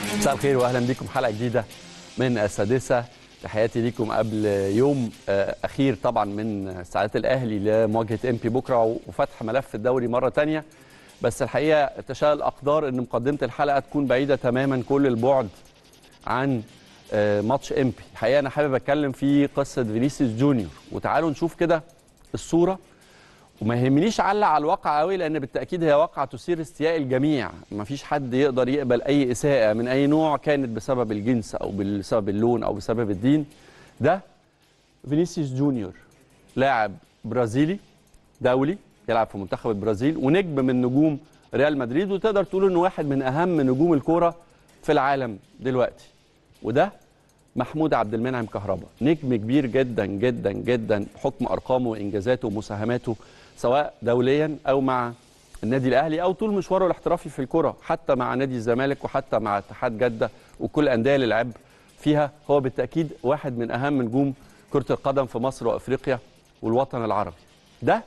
مساء الخير واهلا بكم حلقه جديده من السادسه تحياتي ليكم قبل يوم آه، اخير طبعا من ساعات الاهلي لمواجهه ام بي بكره وفتح ملف الدوري مره تانية بس الحقيقه تشاء الاقدار ان مقدمه الحلقه تكون بعيده تماما كل البعد عن آه، ماتش ام بي الحقيقه انا حابب اتكلم في قصه فينيسيوس جونيور وتعالوا نشوف كده الصوره وما يهمنيش اعلق على الواقع قوي لان بالتاكيد هي واقعه تثير استياء الجميع ما فيش حد يقدر يقبل اي اساءه من اي نوع كانت بسبب الجنس او بسبب اللون او بسبب الدين ده فينيسيوس جونيور لاعب برازيلي دولي يلعب في منتخب البرازيل ونجم من نجوم ريال مدريد وتقدر تقول انه واحد من اهم نجوم الكوره في العالم دلوقتي وده محمود عبد المنعم كهربا نجم كبير جدا جدا جدا بحكم ارقامه وانجازاته ومساهماته سواء دوليا او مع النادي الاهلي او طول مشواره الاحترافي في الكره حتى مع نادي الزمالك وحتى مع اتحاد جده وكل الانديه اللي لعب فيها هو بالتاكيد واحد من اهم نجوم كره القدم في مصر وافريقيا والوطن العربي ده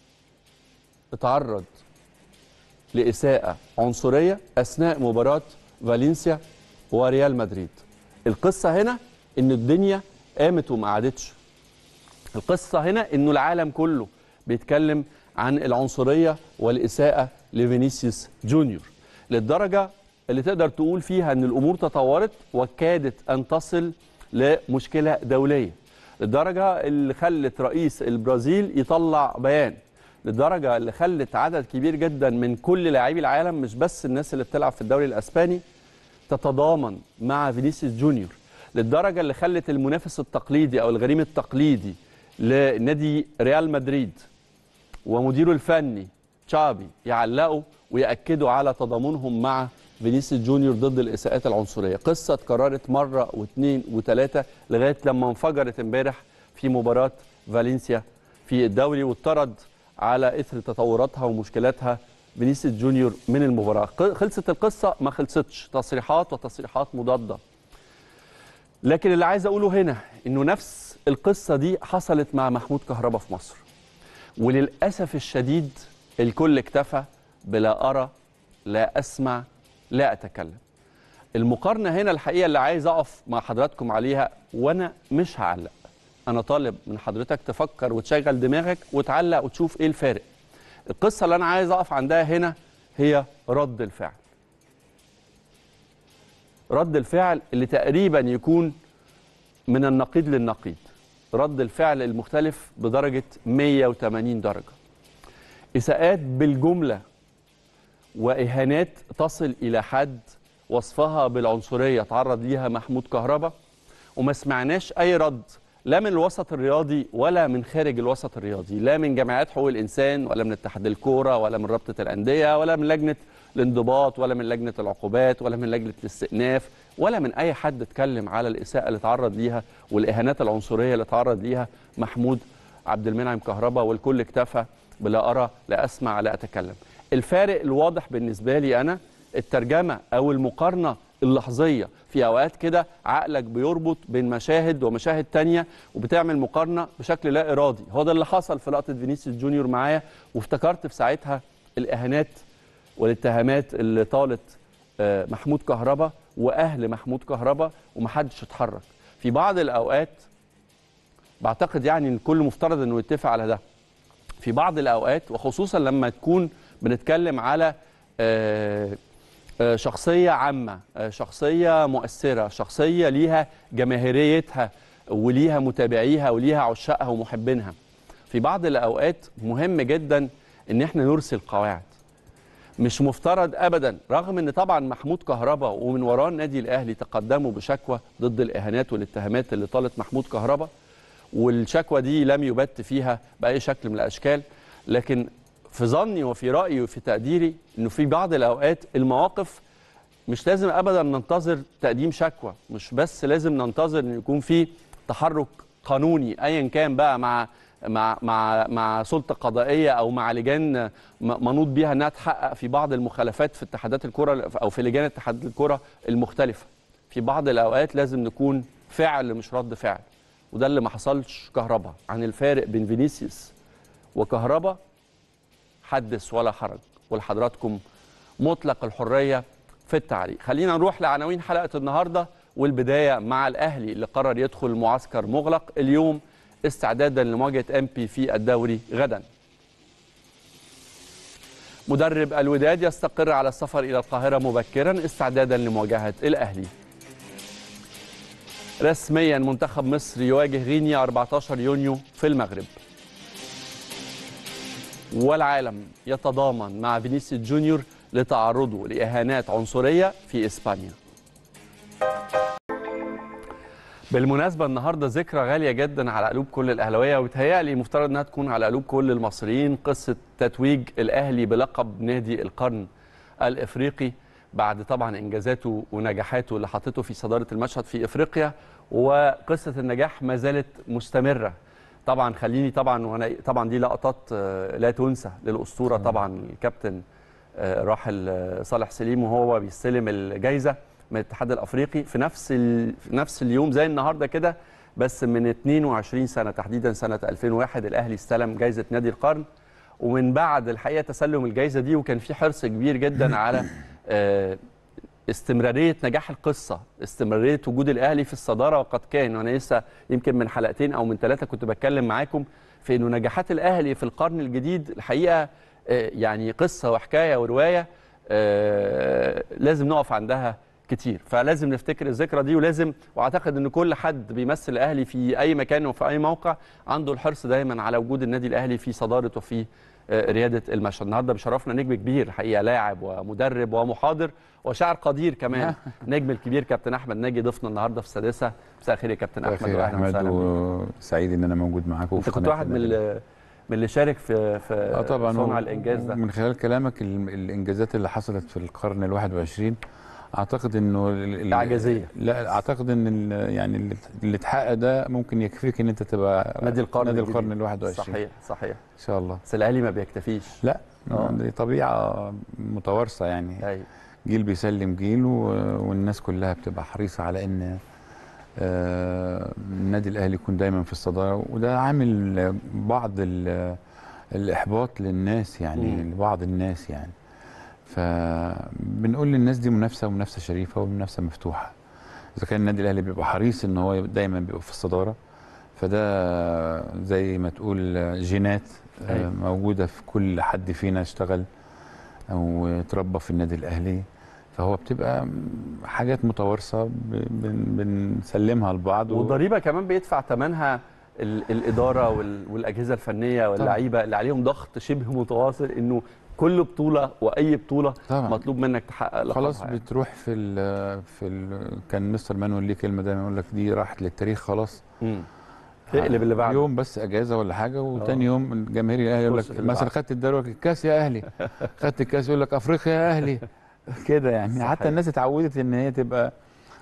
اتعرض لاساءه عنصريه اثناء مباراه فالنسيا وريال مدريد القصه هنا ان الدنيا قامت وما قعدتش القصه هنا انه العالم كله بيتكلم عن العنصريه والاساءه لفينيسيوس جونيور للدرجه اللي تقدر تقول فيها ان الامور تطورت وكادت ان تصل لمشكله دوليه للدرجه اللي خلت رئيس البرازيل يطلع بيان للدرجه اللي خلت عدد كبير جدا من كل لاعبي العالم مش بس الناس اللي بتلعب في الدوري الاسباني تتضامن مع فينيسيوس جونيور للدرجه اللي خلت المنافس التقليدي او الغريم التقليدي لنادي ريال مدريد ومديره الفني تشابي يعلقوا ويأكدوا على تضامنهم مع فينيسيوس جونيور ضد الاساءات العنصريه، قصه اتكررت مره واثنين وثلاثه لغايه لما انفجرت امبارح في مباراه فالنسيا في الدوري واتطرد على اثر تطوراتها ومشكلاتها فينيسيوس جونيور من المباراه، خلصت القصه ما خلصتش، تصريحات وتصريحات مضاده. لكن اللي عايز اقوله هنا انه نفس القصه دي حصلت مع محمود كهربا في مصر. وللاسف الشديد الكل اكتفى بلا ارى لا اسمع لا اتكلم المقارنه هنا الحقيقه اللي عايز اقف مع حضراتكم عليها وانا مش هعلق انا طالب من حضرتك تفكر وتشغل دماغك وتعلق وتشوف ايه الفارق القصه اللي انا عايز اقف عندها هنا هي رد الفعل رد الفعل اللي تقريبا يكون من النقيض للنقيض رد الفعل المختلف بدرجة 180 درجة إساءات بالجملة وإهانات تصل إلى حد وصفها بالعنصرية تعرض ليها محمود كهربا وما سمعناش أي رد لا من الوسط الرياضي ولا من خارج الوسط الرياضي لا من جمعيات حقوق الإنسان ولا من اتحاد الكورة ولا من رابطة الأندية ولا من لجنة الانضباط ولا من لجنة العقوبات ولا من لجنة الاستئناف ولا من أي حد اتكلم على الإساءة اللي تعرض ليها والإهانات العنصرية اللي تعرض ليها محمود عبد المنعم كهربا والكل اكتفى بلا أرى لا أسمع لا أتكلم الفارق الواضح بالنسبة لي أنا الترجمة أو المقارنة اللحظية في أوقات كده عقلك بيربط بين مشاهد ومشاهد تانية وبتعمل مقارنة بشكل لا إرادي هو ده اللي حصل في لقطة فينيسيوس جونيور معايا وافتكرت في ساعتها الإهانات والاتهامات اللي طالت آه، محمود كهربا واهل محمود كهربا ومحدش اتحرك في بعض الاوقات بعتقد يعني ان الكل مفترض انه يتفق على ده في بعض الاوقات وخصوصا لما تكون بنتكلم على آه، آه، شخصيه عامه آه، شخصيه مؤثره شخصيه ليها جماهيريتها وليها متابعيها وليها عشاقها ومحبينها في بعض الاوقات مهم جدا ان احنا نرسل قواعد مش مفترض ابدا رغم ان طبعا محمود كهربا ومن وراه النادي الاهلي تقدموا بشكوى ضد الاهانات والاتهامات اللي طالت محمود كهربا والشكوى دي لم يبت فيها باي شكل من الاشكال لكن في ظني وفي رايي وفي تقديري انه في بعض الاوقات المواقف مش لازم ابدا ننتظر تقديم شكوى مش بس لازم ننتظر ان يكون في تحرك قانوني ايا كان بقى مع مع مع مع سلطه قضائيه او مع لجان م- منوط بيها انها تحقق في بعض المخالفات في اتحادات الكره او في لجان اتحاد الكره المختلفه. في بعض الاوقات لازم نكون فعل مش رد فعل وده اللي ما حصلش كهربا عن الفارق بين فينيسيوس وكهربا حدث ولا حرج ولحضراتكم مطلق الحريه في التعليق خلينا نروح لعناوين حلقه النهارده والبدايه مع الاهلي اللي قرر يدخل معسكر مغلق اليوم استعدادا لمواجهه امبي في الدوري غدا مدرب الوداد يستقر على السفر الى القاهره مبكرا استعدادا لمواجهه الاهلي رسميا منتخب مصر يواجه غينيا 14 يونيو في المغرب والعالم يتضامن مع فينيسيوس جونيور لتعرضه لاهانات عنصريه في اسبانيا بالمناسبه النهارده ذكرى غاليه جدا على قلوب كل الاهلاويه وبتهيألي مفترض انها تكون على قلوب كل المصريين قصه تتويج الاهلي بلقب نادي القرن الافريقي بعد طبعا انجازاته ونجاحاته اللي حطته في صداره المشهد في افريقيا وقصه النجاح ما زالت مستمره طبعا خليني طبعا وانا طبعا دي لقطات لا تنسى للاسطوره طبعا الكابتن راحل صالح سليم وهو بيستلم الجائزه من الاتحاد الافريقي في نفس في نفس اليوم زي النهارده كده بس من 22 سنه تحديدا سنه 2001 الاهلي استلم جائزه نادي القرن ومن بعد الحقيقه تسلم الجائزه دي وكان في حرص كبير جدا على استمراريه نجاح القصه استمراريه وجود الاهلي في الصداره وقد كان وانا لسه يمكن من حلقتين او من ثلاثه كنت بتكلم معاكم في انه نجاحات الاهلي في القرن الجديد الحقيقه يعني قصه وحكايه وروايه لازم نقف عندها كتير فلازم نفتكر الذكرى دي ولازم واعتقد ان كل حد بيمثل الاهلي في اي مكان وفي اي موقع عنده الحرص دايما على وجود النادي الاهلي في صداره وفي رياده المشهد النهارده بشرفنا نجم كبير الحقيقه لاعب ومدرب ومحاضر وشاعر قدير كمان نجم الكبير كابتن احمد ناجي ضيفنا النهارده في السادسه مساء الخير يا كابتن احمد واهلا احمد وسعيد ان انا موجود معاكم انت كنت واحد من من اللي شارك في في آه طبعا صنع الانجاز ده من خلال كلامك الانجازات اللي حصلت في القرن ال21 اعتقد انه الاعجازيه لا اعتقد ان يعني اللي اتحقق ده ممكن يكفيك ان انت تبقى نادي القرن نادي القرن ال21 صحيح صحيح ان شاء الله بس الاهلي ما بيكتفيش لا أوه. دي طبيعه متوارثه يعني أيوة. جيل بيسلم جيل والناس كلها بتبقى حريصه على ان النادي الاهلي يكون دايما في الصداره وده عامل بعض الاحباط للناس يعني م. لبعض الناس يعني فبنقول للناس دي منافسه ومنافسه شريفه ومنافسه مفتوحه اذا كان النادي الاهلي بيبقى حريص ان هو دايما بيبقى في الصداره فده زي ما تقول جينات أيوة. موجوده في كل حد فينا اشتغل او اتربى في النادي الاهلي فهو بتبقى حاجات متوارثه بنسلمها لبعض والضريبه كمان بيدفع ثمنها الاداره والاجهزه الفنيه واللعيبه اللي عليهم ضغط شبه متواصل انه كل بطوله واي بطوله طبعا. مطلوب منك تحقق لقبها خلاص يعني. بتروح في ال في ال كان مستر مانويل ليه كلمه دايما يقول لك دي راحت للتاريخ خلاص تقلب اللي بعده يوم بس اجازه ولا حاجه وتاني يوم الجماهير الاهلي يقول لك مثلا خدت الدوري الكاس يا اهلي خدت الكاس يقول لك افريقيا يا اهلي كده يعني صحيح. حتى الناس اتعودت ان هي تبقى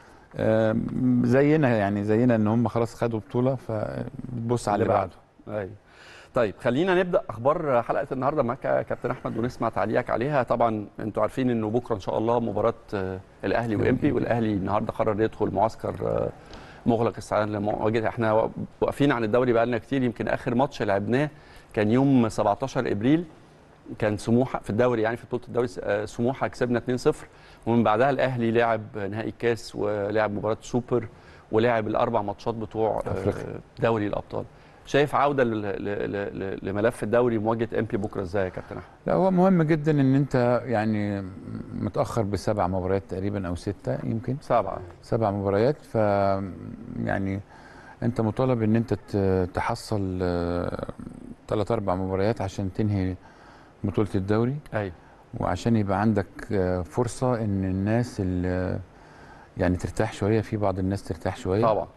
زينا يعني زينا ان هم خلاص خدوا بطوله فبتبص على اللي بعده ايوه طيب خلينا نبدا اخبار حلقه النهارده معاك يا كابتن احمد ونسمع تعليقك عليها طبعا انتوا عارفين انه بكره ان شاء الله مباراه الاهلي وامبي والاهلي النهارده قرر يدخل معسكر مغلق استعدادا لمواجهه احنا واقفين عن الدوري بقالنا كتير يمكن اخر ماتش لعبناه كان يوم 17 ابريل كان سموحه في الدوري يعني في بطوله الدوري سموحه كسبنا 2-0 ومن بعدها الاهلي لعب نهائي الكاس ولعب مباراه سوبر ولعب الاربع ماتشات بتوع أفريقيا. دوري الابطال شايف عوده لملف الدوري مواجهه امبي بكره ازاي يا كابتن احمد؟ لا هو مهم جدا ان انت يعني متاخر بسبع مباريات تقريبا او سته يمكن سبعه سبع مباريات ف يعني انت مطالب ان انت تحصل ثلاث اربع مباريات عشان تنهي بطوله الدوري ايوه وعشان يبقى عندك فرصه ان الناس اللي يعني ترتاح شويه في بعض الناس ترتاح شويه طبعا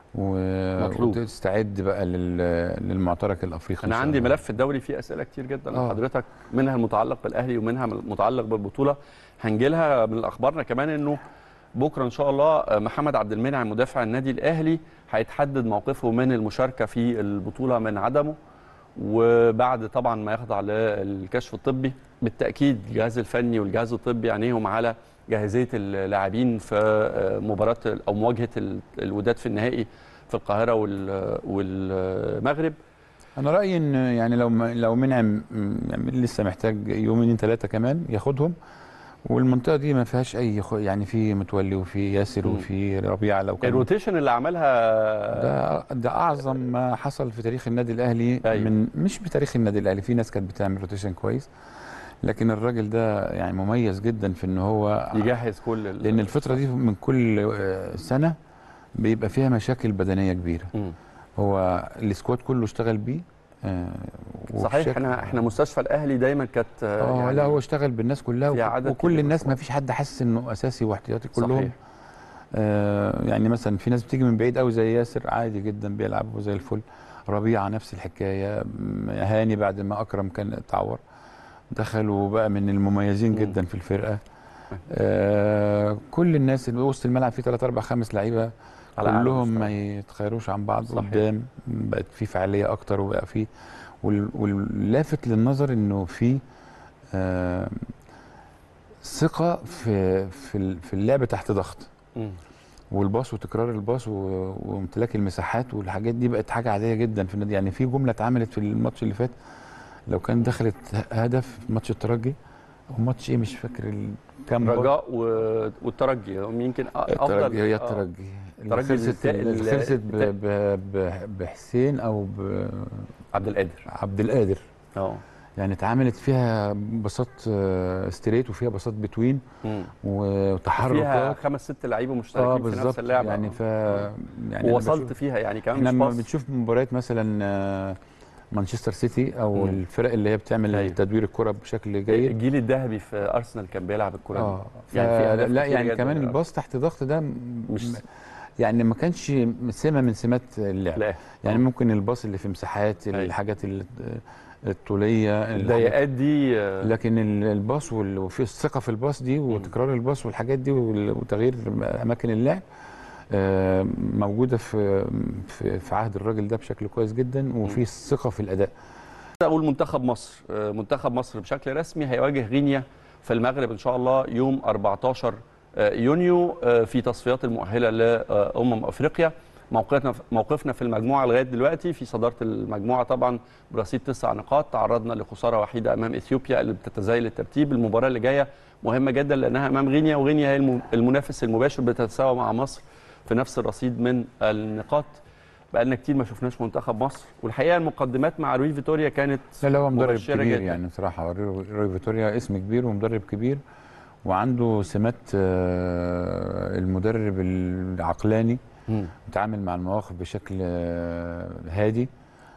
وتستعد بقى للمعترك الافريقي انا عندي ملف الدوري فيه اسئله كتير جدا لحضرتك منها المتعلق بالاهلي ومنها المتعلق بالبطوله هنجي لها من اخبارنا كمان انه بكره ان شاء الله محمد عبد المنعم مدافع النادي الاهلي هيتحدد موقفه من المشاركه في البطوله من عدمه وبعد طبعا ما يخضع للكشف الطبي بالتاكيد الجهاز الفني والجهاز الطبي عينيهم على جاهزيه اللاعبين في مباراه او مواجهه الوداد في النهائي في القاهره والمغرب انا رايي ان يعني لو لو منعم يعني لسه محتاج يومين ثلاثه كمان ياخدهم والمنطقه دي ما فيهاش اي خ... يعني في متولي وفي ياسر مم. وفي ربيعه لو كان الروتيشن اللي عملها ده ده اعظم ما حصل في تاريخ النادي الاهلي أيوة. من مش بتاريخ النادي الاهلي في ناس كانت بتعمل روتيشن كويس لكن الراجل ده يعني مميز جدا في ان هو يجهز كل ال- لان الفتره دي من كل آه، سنه بيبقى فيها مشاكل بدنيه كبيره مم. هو السكواد كله اشتغل بيه آه، صحيح وبشكل- احنا احنا مستشفى الاهلي دايما كانت اه يعني لا هو اشتغل بالناس كلها فيها وك- عدد وكل كبير الناس من ما فيش حد حاسس انه اساسي واحتياطي كلهم صحيح. آه يعني مثلا في ناس بتيجي من بعيد قوي زي ياسر عادي جدا بيلعب وزي الفل ربيعه نفس الحكايه م- هاني بعد ما اكرم كان اتعور دخل وبقى من المميزين مم. جدا في الفرقه آه كل الناس اللي وسط الملعب فيه 3 4 5 لعيبه على أعلى كلهم مستوى. ما يتخيروش عن بعض صحيح. قدام بقت في فعاليه اكتر وبقى في وال- واللافت للنظر انه في آه ثقه في في ال- في اللعب تحت ضغط مم. والباص وتكرار الباص و- وامتلاك المساحات والحاجات دي بقت حاجه عاديه جدا في النادي يعني في جمله اتعملت في الماتش اللي فات لو كان دخلت هدف في ماتش الترجي او ماتش ايه مش فاكر ال- كام بال- رجاء و- والترجي هم يمكن أ- افضل الترجي هي آه. الترجي اللي الترجي خلصت التا- اللي ال- خلصت ب- ب- ب- بحسين او عبد القادر بعبد القادر اه يعني اتعملت فيها باصات آه، ستريت وفيها باصات بتوين مم. فيها وتحركات خمس ست لعيبه اه مشتركين في نفس بالظبط اللعبه يعني آه. ف يعني أنا ووصلت بشوف- فيها يعني كمان احنا مش لما باص بنشوف مباريات مثلا آه، مانشستر سيتي او مم. الفرق اللي هي بتعمل أيوة. تدوير الكره بشكل جيد الجيل الذهبي في ارسنال كان بيلعب الكره اه دي يعني في أهداف لا كتير يعني جداً كمان للأرسنال. الباص تحت ضغط ده م- مش- يعني ما كانش سمه من سمات اللعب لا يعني آه. ممكن الباص اللي في مساحات أيوة. الحاجات ال- الطوليه الحاجات- الضيقات دي آه، لكن ال- الباص وال- وفي الثقه في الباص دي وتكرار الباص والحاجات دي وال- وتغيير اماكن اللعب آه، موجوده في في في عهد الراجل ده بشكل كويس جدا وفي الثقه في الاداء اقول منتخب مصر آه، منتخب مصر بشكل رسمي هيواجه غينيا في المغرب ان شاء الله يوم 14 آه، يونيو آه، في تصفيات المؤهله لامم افريقيا موقفنا موقفنا في المجموعه لغايه دلوقتي في صداره المجموعه طبعا برصيد تسع نقاط تعرضنا لخساره وحيده امام اثيوبيا اللي بتتزايل الترتيب المباراه اللي جايه مهمه جدا لانها امام غينيا وغينيا هي الم- المنافس المباشر بتتساوى مع مصر في نفس الرصيد من النقاط بقالنا كتير ما شفناش منتخب مصر والحقيقه المقدمات مع روي فيتوريا كانت لا لا هو مدرب مبشرة كبير جداً. يعني بصراحه روي روي فيتوريا اسم كبير ومدرب كبير وعنده سمات آه، المدرب العقلاني بيتعامل مع المواقف بشكل آه، هادي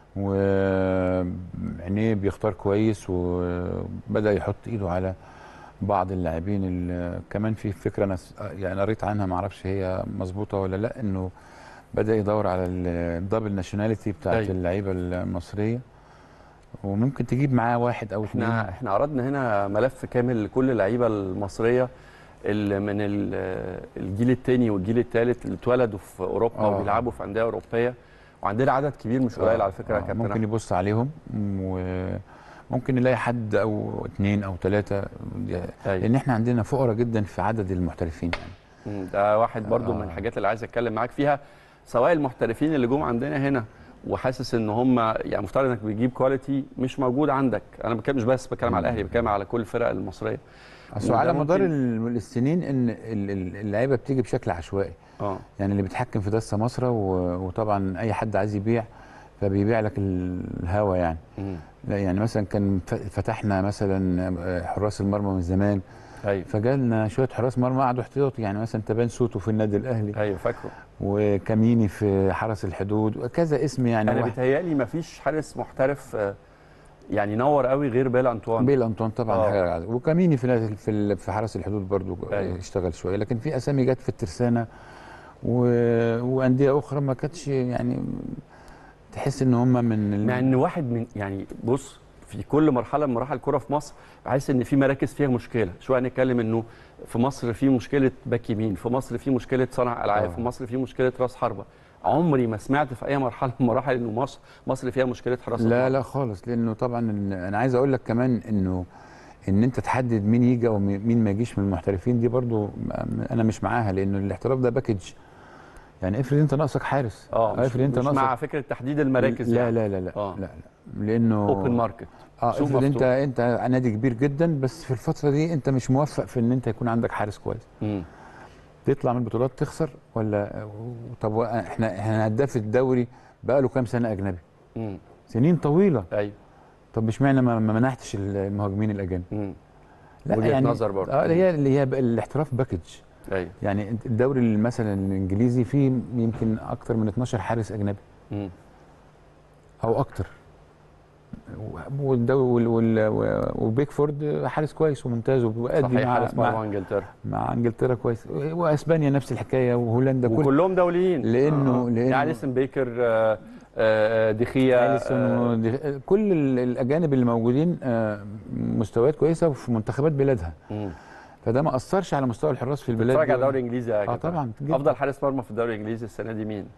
وعينيه بيختار كويس وبدا يحط ايده على بعض اللاعبين ال- كمان في فكره انا س- يعني قريت عنها ما اعرفش هي مظبوطه ولا لا انه بدا يدور على الدبل ناشوناليتي بتاعت أيوة. اللعيبه المصريه وممكن تجيب معاه واحد او اثنين احنا احنا عرضنا هنا ملف كامل لكل اللعيبه المصريه اللي من ال- الجيل الثاني والجيل الثالث اللي اتولدوا في اوروبا آه. وبيلعبوا في انديه اوروبيه وعندنا عدد كبير مش قليل على فكره يا آه، كابتن ممكن أحمد. يبص عليهم وممكن نلاقي حد او اثنين او ثلاثه أيوة. لان احنا عندنا فقراء جدا في عدد المحترفين يعني مم، ده واحد برضو آه. من الحاجات اللي عايز اتكلم معاك فيها سواء المحترفين اللي جم عندنا هنا وحاسس ان هم يعني مفترض انك بتجيب كواليتي مش موجود عندك انا بتكلم مش بس بتكلم على الاهلي بتكلم على كل الفرق المصريه اصل وده على مدار ممكن- ال- السنين ان ال- ال- اللعيبه بتيجي بشكل عشوائي اه يعني اللي بيتحكم في ده السماسره و- وطبعا اي حد عايز يبيع فبيبيع لك الهوا يعني مم. لا يعني مثلا كان ف- فتحنا مثلا حراس المرمى من زمان ايوه فجالنا شويه حراس مرمى قعدوا احتياطي يعني مثلا تبان سوتو في النادي الاهلي ايوه فاكره وكاميني في حرس الحدود وكذا اسم يعني انا واحد بيتهيألي مفيش حارس محترف آه، يعني نور قوي غير بيل انطوان بيل انطوان طبعا آه. حاجه عظيمة. وكاميني في في ال- في حرس الحدود برضو أيوة. اشتغل شويه لكن في اسامي جت في الترسانه و... وانديه اخرى ما كانتش يعني تحس ان هم من ال... مع ان واحد من يعني بص في كل مرحله من مراحل الكره في مصر بحس ان في مراكز فيها مشكله شويه نتكلم انه في مصر في مشكله باك يمين في مصر في مشكله صانع العاب آه. في مصر في مشكله راس حربه عمري ما سمعت في اي مرحله من المراحل انه مصر مصر فيها مشكله حراسه لا المرمى. لا خالص لانه طبعا إن- انا عايز اقول لك كمان انه ان انت تحدد مين يجي ومين ما يجيش من المحترفين دي برضو م- انا مش معاها لانه الاحتراف ده باكج يعني افرض انت ناقصك حارس اه مش, افرض انت مش ناقصك مع فكره تحديد المراكز لا يعني. لا لا لا, آه. لا, لا لانه اوبن ماركت اه سوق افرض انت مفتوح. انت نادي كبير جدا بس في الفتره دي انت مش موفق في ان انت يكون عندك حارس كويس مم. تطلع من البطولات تخسر ولا طب احنا احنا هداف الدوري بقى له كام سنه اجنبي مم. سنين طويله ايوه طب مش معنى ما ما منحتش المهاجمين الاجانب مم. وجهة نظر برضه. اه اللي هي اللي هي بقى الاحتراف باكج ايوه يعني انت الدوري اللي مثلا الانجليزي فيه يمكن اكتر من 12 حارس اجنبي مم. او اكتر والدوري وال- وال- وبيكفورد حارس كويس وممتاز وبيأدي صحيح مع حارس مرمى مع, انجلترا مع انجلترا كويس واسبانيا نفس الحكايه وهولندا كل وكلهم دوليين لانه يعني لانه اليسون بيكر آه، آه، دخيا أليسون آه، ودي- كل ال- الاجانب اللي موجودين آه، مستويات كويسه وفي منتخبات بلادها مم. فده ما اثرش على مستوى الحراس في البلاد بتتفرج دي. على الدوري الانجليزي يا اه كابتن؟ طبعا جدا. افضل حارس مرمى في الدوري الانجليزي السنه دي مين؟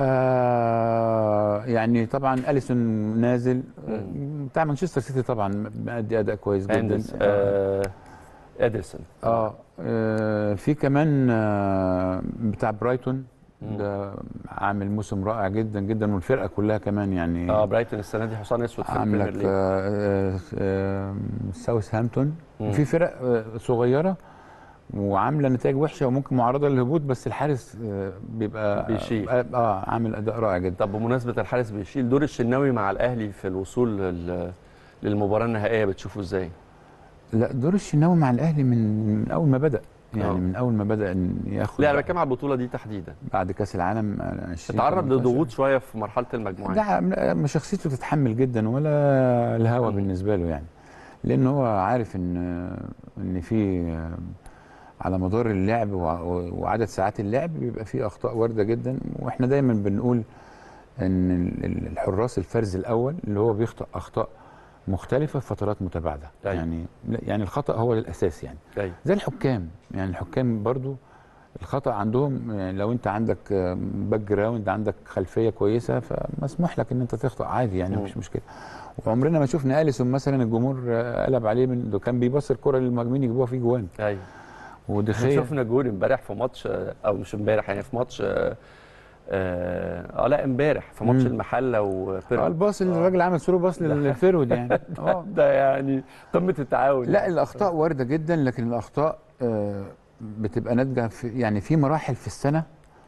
آه يعني طبعا اليسون نازل آه، مم. بتاع مانشستر سيتي طبعا مادي اداء كويس جدا هندس آه ادرسون آه, اه في كمان آه بتاع برايتون مم. ده عامل موسم رائع جدا جدا والفرقه كلها كمان يعني اه برايتون السنه دي حصان اسود في عاملك البريمير ليج آه آه آه ساوث هامبتون مم. في فرق آه صغيره وعامله نتائج وحشه وممكن معرضه للهبوط بس الحارس آه بيبقى بيشيل. اه, آه عامل اداء رائع جدا طب بمناسبه الحارس بيشيل دور الشناوي مع الاهلي في الوصول لل- للمباراه النهائيه بتشوفه ازاي؟ لا دور الشناوي مع الاهلي من من اول ما بدا يعني آه. من اول ما بدا ان ياخد لا انا بتكلم على البطوله دي تحديدا بعد كاس العالم 20 اتعرض 18. لضغوط شويه في مرحله المجموعات ده ما شخصيته تتحمل جدا ولا الهوى مم. بالنسبه له يعني لان هو عارف ان ان في على مدار اللعب وع- وعدد ساعات اللعب بيبقى فيه اخطاء وارده جدا واحنا دايما بنقول ان ال- ال- الحراس الفرز الاول اللي هو بيخطئ اخطاء مختلفه في فترات متباعده أيوة. يعني لا- يعني الخطا هو الاساس يعني ايوه زي الحكام يعني الحكام برضو الخطا عندهم يعني لو انت عندك باك جراوند عندك خلفيه كويسه فمسموح لك ان انت تخطا عادي يعني مم. مفيش مشكله وعمرنا ما شفنا اليسون مثلا الجمهور آه، قلب عليه من ده كان بيبص الكره للمهاجمين يجيبوها فيه جوان ايوه ودخيا شفنا جول امبارح في ماتش آه، او مش امبارح يعني في ماتش اه, آه, آه لا امبارح في ماتش مم. المحله اه وبيراميدز الباص اللي الراجل عمل ثرو باص ده- للفيرود يعني اه ده يعني قمه التعاون لا يعني. الاخطاء وارده جدا لكن الاخطاء آه، بتبقى ناتجه في يعني في مراحل في السنه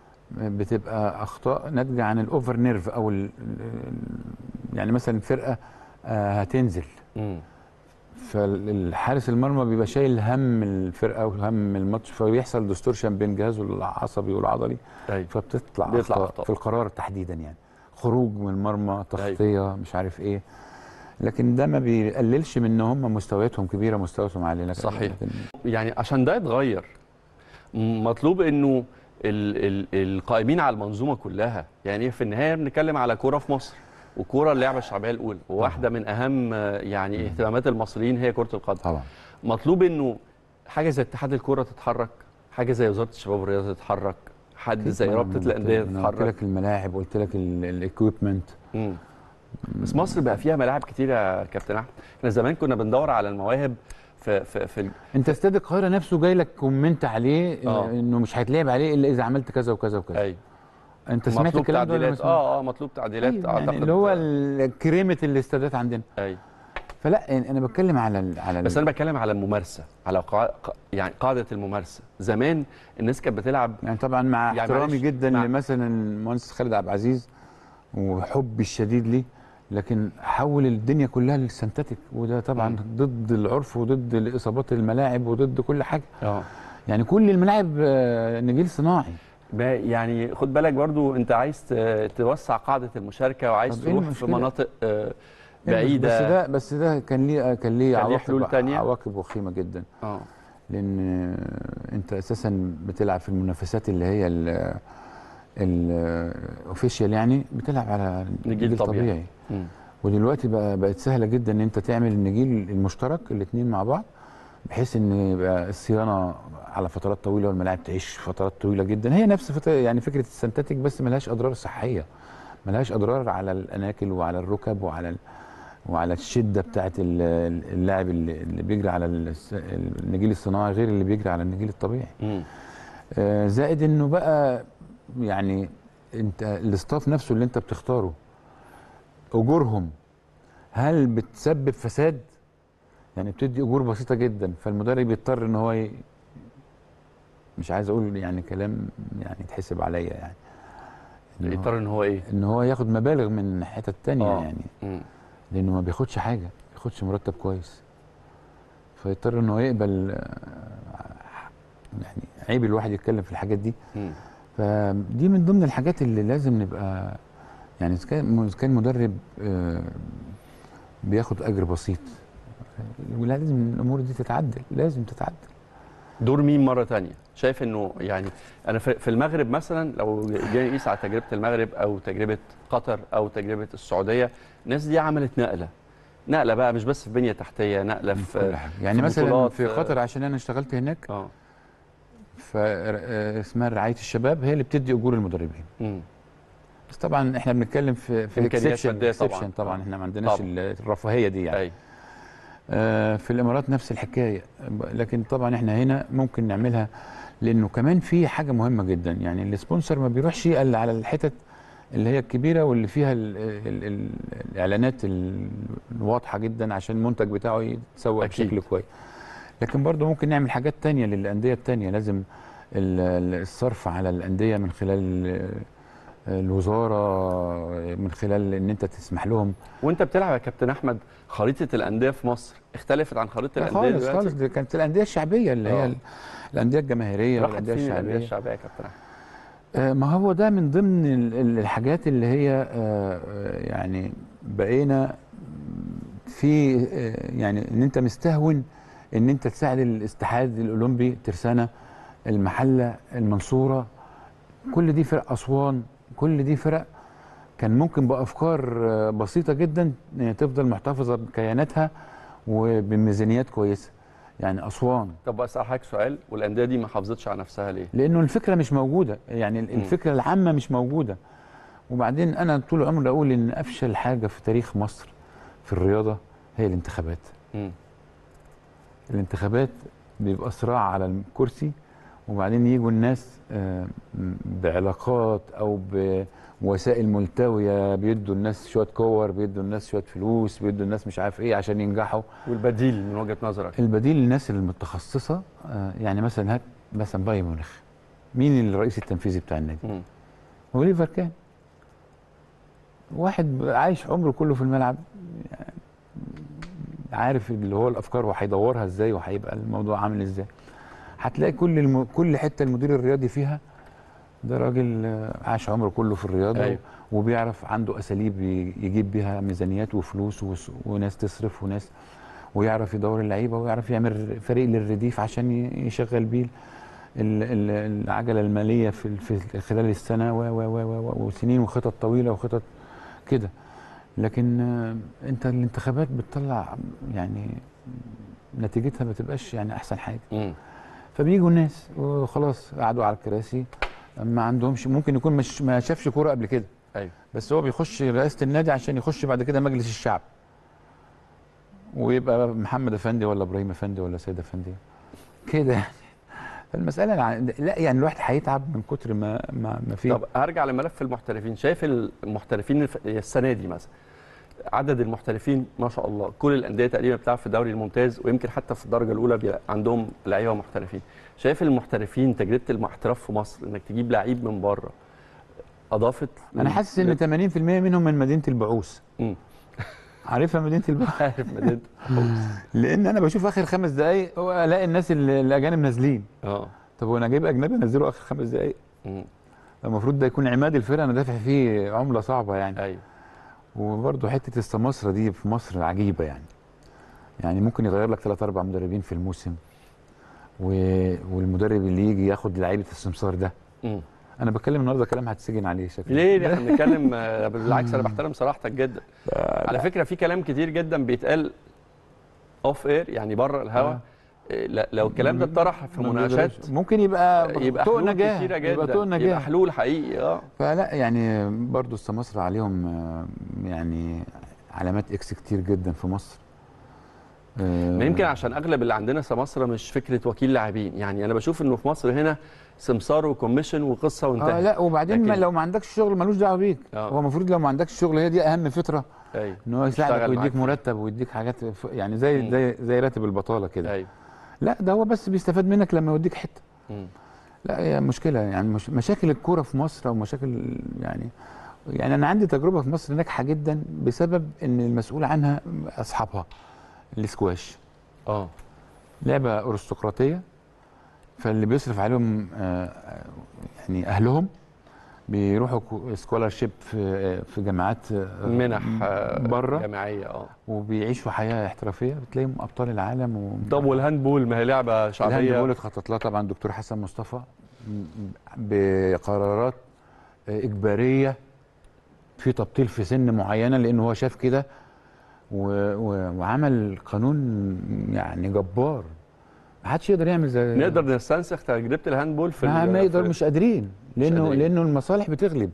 بتبقى اخطاء ناتجه عن الاوفر نيرف او ال ال- يعني مثلا فرقه آه، هتنزل مم. فالحارس المرمى بيبقى شايل هم الفرقه وهم الماتش فبيحصل ديستورشن بين جهازه العصبي والعضلي ايوه فبتطلع بيطلع أخطاء, أخطاء. في القرار تحديدا يعني خروج من المرمى تغطيه مش عارف ايه لكن ده ما بيقللش من ان هم مستوياتهم كبيره مستوياتهم عاليه لكن صحيح. لكن يعني عشان ده يتغير م- مطلوب انه ال ال القائمين على المنظومه كلها يعني في النهايه بنتكلم على كوره في مصر وكوره اللعبه الشعبيه الاولى وواحده من اهم آه، يعني اهتمامات المصريين هي كره القدم طبعا مطلوب انه حاجه زي اتحاد الكوره تتحرك حاجه زي وزاره الشباب والرياضه تتحرك حد زي أنا رابطه قلت- الانديه أنا قلت تتحرك لك الملاعب قلت لك الاكويبمنت مم. بس مصر بقى فيها ملاعب كتير يا كابتن احمد احنا زمان كنا بندور على المواهب في في في ال- انت استاد القاهره نفسه جاي لك كومنت عليه آه. آه. انه مش هيتلعب عليه الا اذا عملت كذا وكذا وكذا ايوه انت سمعت مطلوب الكلام ده ولا ما تعديلات سمعتش؟ اه اه مطلوب تعديلات أيوة اعتقد يعني اللي هو ال- كريمه الاستادات عندنا ايوه فلا يعني انا بتكلم على ال على ال بس انا بتكلم على الممارسه على قاع... ق- يعني قاعده الممارسه زمان الناس كانت بتلعب يعني طبعا مع يعني احترامي معلش، جدا مع- لمثلا المهندس خالد عبد العزيز وحبي الشديد ليه لكن حول الدنيا كلها للسنتاتيك وده طبعا مم. ضد العرف وضد اصابات الملاعب وضد كل حاجه اه يعني كل الملاعب آه، نجيل صناعي يعني خد بالك برضو انت عايز ت- توسع قاعده المشاركه وعايز طب إيه تروح في المشكلة؟ مناطق آه، بس بعيده ده بس ده كان ليه كان ليه كان ليه عواقب حلول تانية؟ عواقب وخيمه جدا اه لان آه، انت اساسا بتلعب في المنافسات اللي هي الاوفيشال يعني بتلعب على نجيل طبيعي. طبيعي مم. ودلوقتي بقى بقت سهله جدا ان انت تعمل النجيل المشترك الاثنين مع بعض بحيث ان يبقى الصيانه على فترات طويله والملاعب تعيش فترات طويله جدا هي نفس فترة يعني فكره السنتاتيك بس ملهاش اضرار صحيه ملهاش اضرار على الاناكل وعلى الركب وعلى ال... وعلى الشده بتاعه ال- اللاعب اللي اللي بيجري على الس- النجيل الصناعي غير اللي بيجري على النجيل الطبيعي مم. آه، زائد انه بقى يعني انت الاستاف نفسه اللي انت بتختاره اجورهم هل بتسبب فساد يعني بتدي اجور بسيطه جدا فالمدرب يضطر ان هو ي... مش عايز اقول يعني كلام يعني يتحسب عليا يعني إن هو- يضطر ان هو ايه ان هو ياخد مبالغ من حتت تانية آه. يعني مم. لانه ما بياخدش حاجه ما بياخدش مرتب كويس فيضطر ان هو يقبل آه، يعني عيب الواحد يتكلم في الحاجات دي مم. فدي من ضمن الحاجات اللي لازم نبقى يعني اذا كان إذا كان مدرب آه، بياخد اجر بسيط ولازم الامور دي تتعدل لازم تتعدل دور مين مره تانية شايف انه يعني انا في في المغرب مثلا لو جينا نقيس على تجربه المغرب او تجربه قطر او تجربه السعوديه الناس دي عملت نقله نقله بقى مش بس في بنيه تحتيه نقله كل في حاجه يعني في مثلا بطولات، في آه. قطر عشان انا اشتغلت هناك اه ف آه، اسمها رعايه الشباب هي اللي بتدي اجور المدربين مم. بس طبعا احنا بنتكلم في في إمكانيات exception- مادية طبعاً. exception طبعا آه. احنا ما عندناش طبعاً. الرفاهيه دي يعني اي آه، في الامارات نفس الحكايه لكن طبعا احنا هنا ممكن نعملها لانه كمان في حاجه مهمه جدا يعني السبونسر ما بيروحش الا على الحتت اللي هي الكبيره واللي فيها ال ال ال الاعلانات ال- الواضحه جدا عشان المنتج بتاعه يتسوق أكيد. بشكل كويس لكن برضه ممكن نعمل حاجات تانية للانديه التانية لازم ال- ال- الصرف على الانديه من خلال آه، الوزاره من خلال ان انت تسمح لهم وانت بتلعب يا كابتن احمد خريطه الانديه في مصر اختلفت عن خريطه لا الانديه خالص دلوقتي خالص دي كانت الانديه الشعبيه اللي هي آه. ال- الانديه الجماهيريه راحت والانديه فين الانديه الشعبيه الشعبيه يا كابتن احمد آه، ما هو ده من ضمن ال- ال- الحاجات اللي هي آه، آه، يعني بقينا في آه، يعني ان انت مستهون ان انت تساعد الاتحاد الاولمبي ترسانه المحله المنصوره كل دي فرق اسوان كل دي فرق كان ممكن بافكار آه، بسيطه جدا آه، تفضل محتفظه بكياناتها وبميزانيات كويسه يعني اسوان طب بس حضرتك سؤال والانديه دي ما حافظتش على نفسها ليه؟ لانه الفكره مش موجوده يعني ال- مم. الفكره العامه مش موجوده وبعدين انا طول عمري اقول ان افشل حاجه في تاريخ مصر في الرياضه هي الانتخابات مم. الانتخابات بيبقى صراع على الكرسي وبعدين يجوا الناس آه، م- بعلاقات او بوسائل ملتويه بيدوا الناس شويه كور بيدوا الناس شويه فلوس بيدوا الناس مش عارف ايه عشان ينجحوا والبديل من وجهه نظرك البديل للناس المتخصصه آه، يعني مثلا هات مثلا بايرن ميونخ مين الرئيس التنفيذي بتاع النادي مم. اوليفر كان واحد عايش عمره كله في الملعب يعني عارف اللي هو الافكار وهيدورها ازاي وهيبقى الموضوع عامل ازاي هتلاقي كل الم... كل حته المدير الرياضي فيها ده راجل آه، عاش عمره كله في الرياضه أيوة. وبيعرف عنده اساليب ي- يجيب بيها ميزانيات وفلوس وس... وناس تصرف وناس ويعرف يدور اللعيبه ويعرف يعمل فريق للرديف عشان ي- يشغل بيه ال- ال- العجله الماليه في ال- في خلال السنه و و و و و وسنين وخطط طويله وخطط كده لكن آه، انت الانتخابات بتطلع يعني نتيجتها ما تبقاش يعني احسن حاجه مم. فبيجوا الناس وخلاص قعدوا على الكراسي ما عندهمش ممكن يكون مش ما شافش كوره قبل كده ايوه بس هو بيخش رئاسه النادي عشان يخش بعد كده مجلس الشعب ويبقى محمد افندي ولا ابراهيم افندي ولا سيد افندي كده يعني فالمساله الع- لا يعني الواحد هيتعب من كتر ما ما, ما في طب هرجع لملف المحترفين شايف المحترفين الف- السنه دي مثلا عدد المحترفين ما شاء الله كل الانديه تقريبا بتلعب في الدوري الممتاز ويمكن حتى في الدرجه الاولى بيبقى عندهم لعيبه محترفين شايف المحترفين تجربه الاحتراف في مصر انك تجيب لعيب من بره اضافت انا حاسس ان 80% منهم من مدينه البعوث مم. عارفها مدينه البعوث عارف مدينه لان انا بشوف اخر خمس دقائق الاقي الناس اللي- الاجانب نازلين اه طب وانا جايب اجنبي انزله اخر خمس دقائق مم. المفروض ده يكون عماد الفرقه انا دافع فيه عمله صعبه يعني ايوه وبرضه حته السماسره دي في مصر عجيبه يعني يعني ممكن يغير لك ثلاث اربع مدربين في الموسم و... والمدرب اللي يجي ياخد لعيبه السمسار ده مم. انا بتكلم النهارده كلام هتسجن عليه شكله ليه ليه احنا بنتكلم آه، بالعكس انا بحترم صراحتك جدا على فكره في كلام كتير جدا بيتقال اوف اير يعني بره الهوا آه. إيه، لا- لو الكلام ده اتطرح في ما مناقشات بيقدرش. ممكن يبقى يبقى طوق حلول نجاه كتيره يبقى جدا طوق يبقى نجاه حلول حقيقي اه فلا يعني برضه السماسرة عليهم آه، يعني علامات اكس كتير جدا في مصر آه، ما يمكن عشان اغلب اللي عندنا سماسره مش فكره وكيل لاعبين يعني انا بشوف انه في مصر هنا سمسار وكوميشن وقصه وانتهت اه لا وبعدين ما لكن- لو ما عندكش شغل ملوش دعوه بيك آه. هو المفروض لو ما عندكش شغل هي دي اهم فتره ايوه ان هو يشتغل يساعدك معاك ويديك فيها. مرتب ويديك حاجات ف- يعني زي مم. زي زي راتب البطاله كده ايوه لا ده هو بس بيستفاد منك لما يوديك حته مم. لا هي مشكله يعني مش مشاكل الكوره في مصر او مشاكل يعني يعني انا عندي تجربه في مصر ناجحه جدا بسبب ان المسؤول عنها اصحابها الاسكواش اه لعبه ارستقراطيه فاللي بيصرف عليهم آه، آه، يعني اهلهم بيروحوا سكولارشيب في في جامعات آه، منح آه، بره جامعيه اه وبيعيشوا حياه احترافيه بتلاقيهم ابطال العالم و طب والهاندبول ما هي لعبه شعبيه الهاندبول اتخطط لها طبعا دكتور حسن مصطفى م- بقرارات اجباريه في تبطيل في سن معينه لان هو شاف كده و- و- وعمل قانون يعني جبار ما حدش يقدر يعمل زي نقدر نستنسخ تجربه الهاندبول في ما, ال- ما يقدر في مش قادرين لانه قادرين. لانه المصالح بتغلب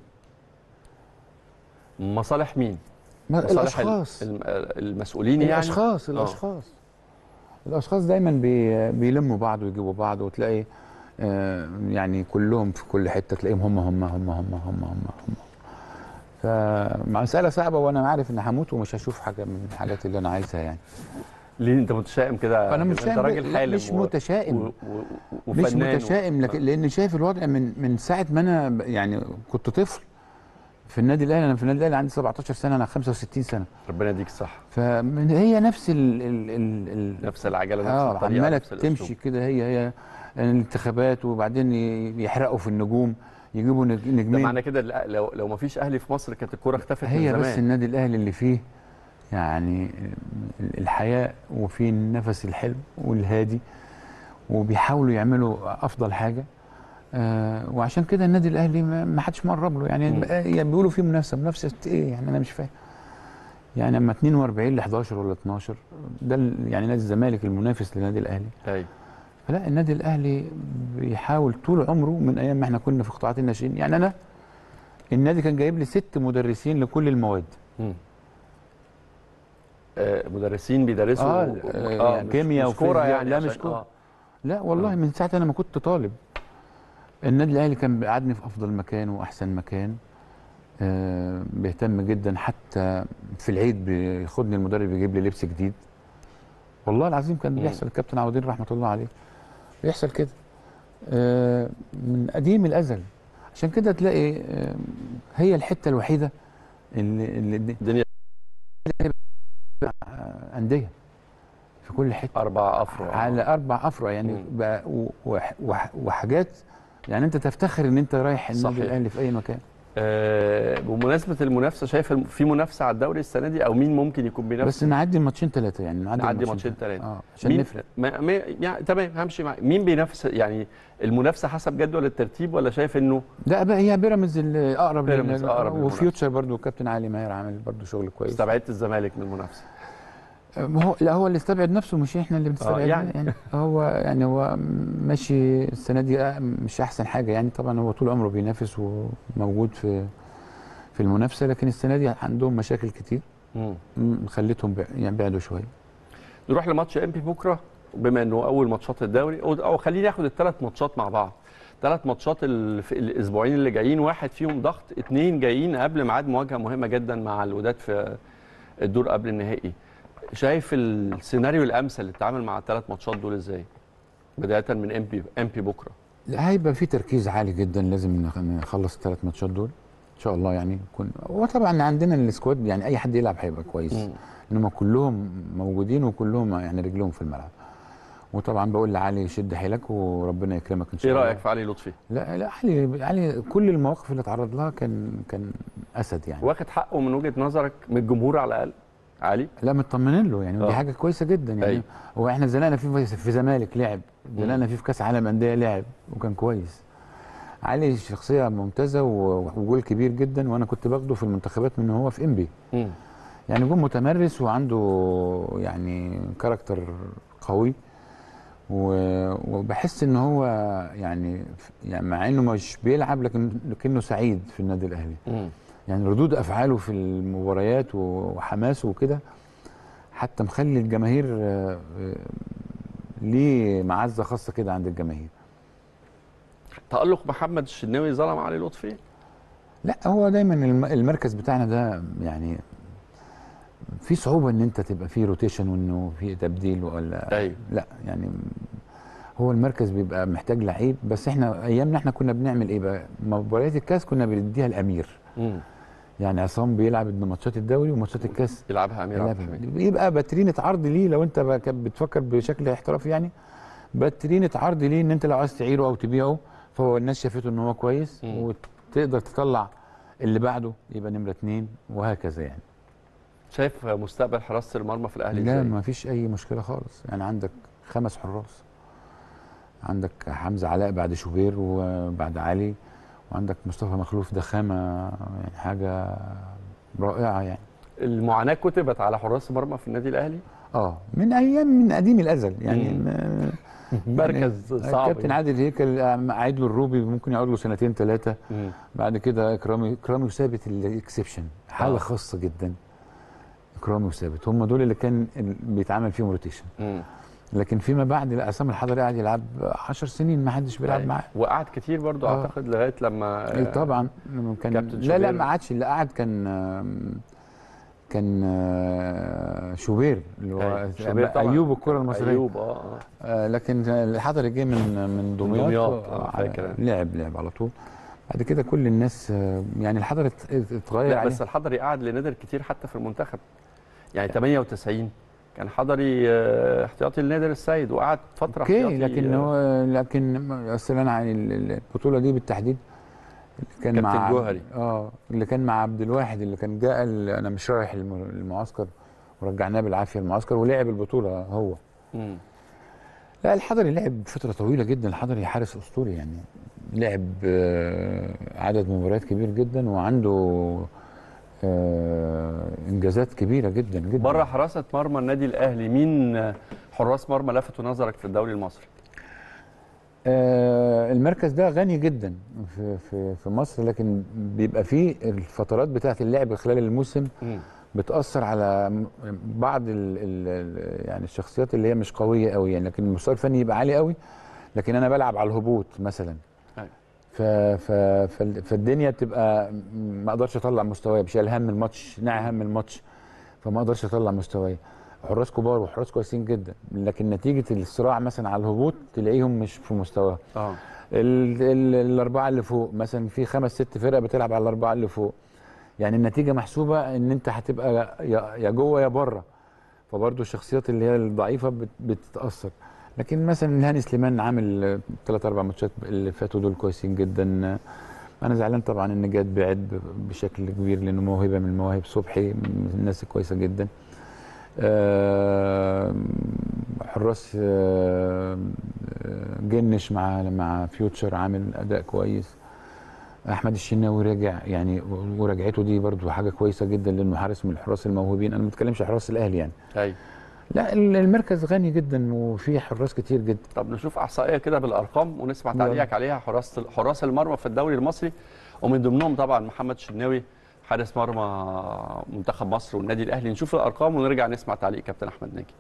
مصالح مين؟ ما- مصالح ال- الاشخاص الم- المسؤولين يعني الاشخاص الاشخاص الاشخاص دايما بي بيلموا بعض ويجيبوا بعض وتلاقي آه، يعني كلهم في كل حته تلاقيهم هم هم هم هم هم هم هم فمسألة صعبة وأنا عارف إن هموت ومش هشوف حاجة من الحاجات اللي أنا عايزها يعني. ليه انت متشائم كده أنا مش انت شايف راجل لا، حالم مش و- متشائم و- و- مش وفنان و- متشائم لكن لأن شايف الوضع من من ساعة ما أنا ب- يعني كنت طفل في النادي الأهلي أنا في النادي الأهلي عندي 17 سنة أنا 65 سنة ربنا يديك الصحه فهي نفس ال ال ال ال نفس العجله نفس اه الطريقه عماله نفس الأسلوب. تمشي كده هي هي الانتخابات وبعدين ي- يحرقوا في النجوم يجيبوا نج- ده نجمين معنى كده لا- لو لو ما فيش اهلي في مصر كانت الكوره اختفت هي من بس زمان النادي الاهلي اللي فيه يعني الحياه وفيه النفس الحلو والهادي وبيحاولوا يعملوا افضل حاجه آه وعشان كده النادي الاهلي ما ما حدش مقرب له يعني, مم. يعني بيقولوا فيه منافسه منافسه ايه يعني انا مش فاهم يعني اما 42 ل 11 ولا 12 ده ال- يعني نادي الزمالك المنافس للنادي الاهلي ايوه فلا النادي الاهلي بيحاول طول عمره من ايام ما احنا كنا في قطاعات الناشئين يعني انا النادي كان جايب لي ست مدرسين لكل المواد مم. آه مدرسين بيدرسوا آه، آه، يعني مش- كيمياء مش كوره وفيزياء. يعني لا، عشان- مش كورة. آه. لا والله آه. من ساعه انا ما كنت طالب النادي الاهلي كان بيقعدني في افضل مكان واحسن مكان آه بيهتم جدا حتى في العيد بياخدني المدرب يجيب لي لبس جديد والله العظيم كان مم. بيحصل الكابتن عودين رحمه الله عليه بيحصل كده آه من قديم الازل عشان كده تلاقي آه هي الحته الوحيده اللي, اللي الدنيا آه، انديه في كل حته اربع افرع على اربع افرع يعني مم. بقى و- وح- وح- وحاجات يعني انت تفتخر ان انت رايح النادي صحيح. الاهلي في اي مكان آه بمناسبه المنافسه شايف الم- في منافسه على الدوري السنه دي او مين ممكن يكون بينافس بس نعدي ماتشين ثلاثه يعني نعدي, نعدي الماتشين ماتشين تلاتة. ثلاثه اه عشان مين نفرق ما ما يعني تمام همشي معاك مين بينافس يعني المنافسه حسب جدول الترتيب ولا شايف انه لا بقى هي بيراميدز الاقرب بيراميدز لل- أقرب للمنافسة. وفيوتشر برضو كابتن علي ماهر عامل برضو شغل كويس استبعدت الزمالك من المنافسه آه، ما هو لا هو اللي استبعد نفسه مش احنا اللي بنستبعد يعني. يعني. يعني هو يعني هو ماشي السنه دي آه، مش احسن حاجه يعني طبعا هو طول عمره بينافس وموجود في في المنافسه لكن السنه دي عندهم مشاكل كتير مم. مم، خلتهم بع- يعني بعدوا شويه نروح لماتش ام بي بكره بما انه اول ماتشات الدوري او, أو خليني ناخد الثلاث ماتشات مع بعض ثلاث ماتشات ال- في الاسبوعين اللي جايين واحد فيهم ضغط اثنين جايين قبل ميعاد مواجهه مهمه جدا مع الوداد في الدور قبل النهائي شايف السيناريو الامثل للتعامل مع الثلاث ماتشات دول ازاي بدايه من ام بي ام بي بكره لا هيبقى في تركيز عالي جدا لازم نخ- نخلص الثلاث ماتشات دول ان شاء الله يعني يكون وطبعا عندنا السكواد يعني اي حد يلعب هيبقى كويس مم. انما كلهم موجودين وكلهم يعني رجلهم في الملعب وطبعا بقول لعلي شد حيلك وربنا يكرمك ان شاء ايه الله رايك في علي لطفي لا لا علي علي كل المواقف اللي اتعرض لها كان كان اسد يعني واخد حقه من وجهه نظرك من الجمهور على الاقل علي لا مطمنين له يعني آه. ودي حاجه كويسه جدا يعني أيوة. هو احنا زنقنا فيه في- في زمالك لعب زنقنا فيه في كاس عالم انديه لعب وكان كويس علي شخصيه ممتازه و- وجول كبير جدا وانا كنت باخده في المنتخبات من هو في انبي مم. يعني جول متمرس وعنده يعني كاركتر قوي و- وبحس ان هو يعني يعني مع انه مش بيلعب لكن لكنه سعيد في النادي الاهلي مم. يعني ردود افعاله في المباريات وحماسه وكده حتى مخلي الجماهير آه، آه، ليه معزه خاصه كده عند الجماهير تالق محمد الشناوي ظلم علي لطفي لا هو دايما الم- المركز بتاعنا ده يعني في صعوبه ان انت تبقى فيه روتيشن وانه في تبديل ولا ايوه لا يعني هو المركز بيبقى محتاج لعيب بس احنا ايامنا احنا كنا بنعمل ايه بقى مباريات الكاس كنا بنديها الامير مم. يعني عصام بيلعب ماتشات الدوري وماتشات الكاس يلعبها امير عبد يلعبها. الحميد يبقى باترينة عرض ليه لو انت بقى كان بتفكر بشكل احترافي يعني باترينة عرض ليه ان انت لو عايز تعيره او تبيعه فهو الناس شافته ان هو كويس مم. وتقدر تطلع اللي بعده يبقى نمره اتنين وهكذا يعني شايف مستقبل حراسه المرمى في الاهلي لا ازاي؟ ما فيش اي مشكله خالص يعني عندك خمس حراس عندك حمزه علاء بعد شوبير وبعد علي وعندك مصطفى مخلوف ضخامه يعني حاجه رائعه يعني المعاناه كتبت على حراس المرمى في النادي الاهلي اه من ايام من قديم الازل يعني مم. ما- مركز صعب كابتن عادل هيكل قاعد له الروبي ممكن يقعد له سنتين ثلاثه مم. بعد كده اكرامي اكرامي وثابت الاكسبشن حاله آه. خاصه جدا اكرامي وثابت هم دول اللي كان ال- بيتعمل فيهم روتيشن مم. لكن فيما بعد لا عصام الحضري قاعد يلعب 10 سنين ما حدش بيلعب أيوة. معاه وقعد كتير برضو آه. اعتقد لغايه لما إيه طبعا لما كان كابتن لا لا شوبير. ما قعدش اللي قعد كان آم، كان آه، شوبير اللي هو أيوة. شوبير طبعاً. ايوب الكره المصريه ايوب اه اه آه لكن الحضري جه من من دمياط دمياط، آه، آه، فاكر. لعب لعب على طول بعد كده كل الناس آه، يعني الحضري ات- اتغير لا عليه بس الحضري قعد لنادر كتير حتى في المنتخب يعني 98 كان حضري آه، احتياطي لنادر السيد وقعد فتره اوكي احتياطي لكن آه، هو لكن اصل انا عن ال- ال- البطوله دي بالتحديد اللي كان كابتن مع جوهري. اه اللي كان مع عبد الواحد اللي كان جاء ال- انا مش رايح الم- المعسكر ورجعناه بالعافيه المعسكر ولعب البطوله هو مم. لا الحضري لعب فتره طويله جدا الحضري حارس اسطوري يعني لعب آه، عدد مباريات كبير جدا وعنده آه، انجازات كبيره جدا جدا بره حراسه مرمى النادي الاهلي مين آه، حراس مرمى لفتوا نظرك في الدوري المصري؟ آه، المركز ده غني جدا في في في مصر لكن بيبقى فيه الفترات بتاعه اللعب خلال الموسم مم. بتاثر على م- بعض ال ال يعني الشخصيات اللي هي مش قويه قوي يعني لكن المستوى الفني يبقى عالي قوي لكن انا بلعب على الهبوط مثلا أيوة. ف ف فال- فالدنيا بتبقى م- ما اقدرش اطلع مستواي بشيل هم الماتش ناعي هم الماتش فما اقدرش اطلع مستواي حراس كبار وحراس كويسين جدا لكن نتيجه الصراع مثلا على الهبوط تلاقيهم مش في مستواهم اه ال ال الاربعه اللي فوق مثلا في خمس ست فرق بتلعب على الاربعه اللي فوق يعني النتيجه محسوبه ان انت هتبقى يا يا جوه يا بره فبرضه الشخصيات اللي هي الضعيفه بت بتتاثر لكن مثلا هاني سليمان عامل ثلاث اربع ماتشات اللي فاتوا دول كويسين جدا انا زعلان طبعا ان جاد بعد ب- بشكل كبير لانه موهبه من المواهب صبحي من الناس الكويسه جدا آه، حراس آه، آه، جنش مع مع فيوتشر عامل اداء كويس احمد الشناوي راجع يعني ورجعته دي برضو حاجه كويسه جدا لانه حارس من الحراس الموهوبين انا ما بتكلمش حراس الاهلي يعني ايوه لا ال- المركز غني جدا وفيه حراس كتير جدا طب نشوف احصائيه كده بالارقام ونسمع يلا. تعليقك عليها حراس حراس المرمى في الدوري المصري ومن ضمنهم طبعا محمد الشناوي حارس مرمى منتخب مصر والنادي الاهلي نشوف الارقام ونرجع نسمع تعليق كابتن احمد ناجي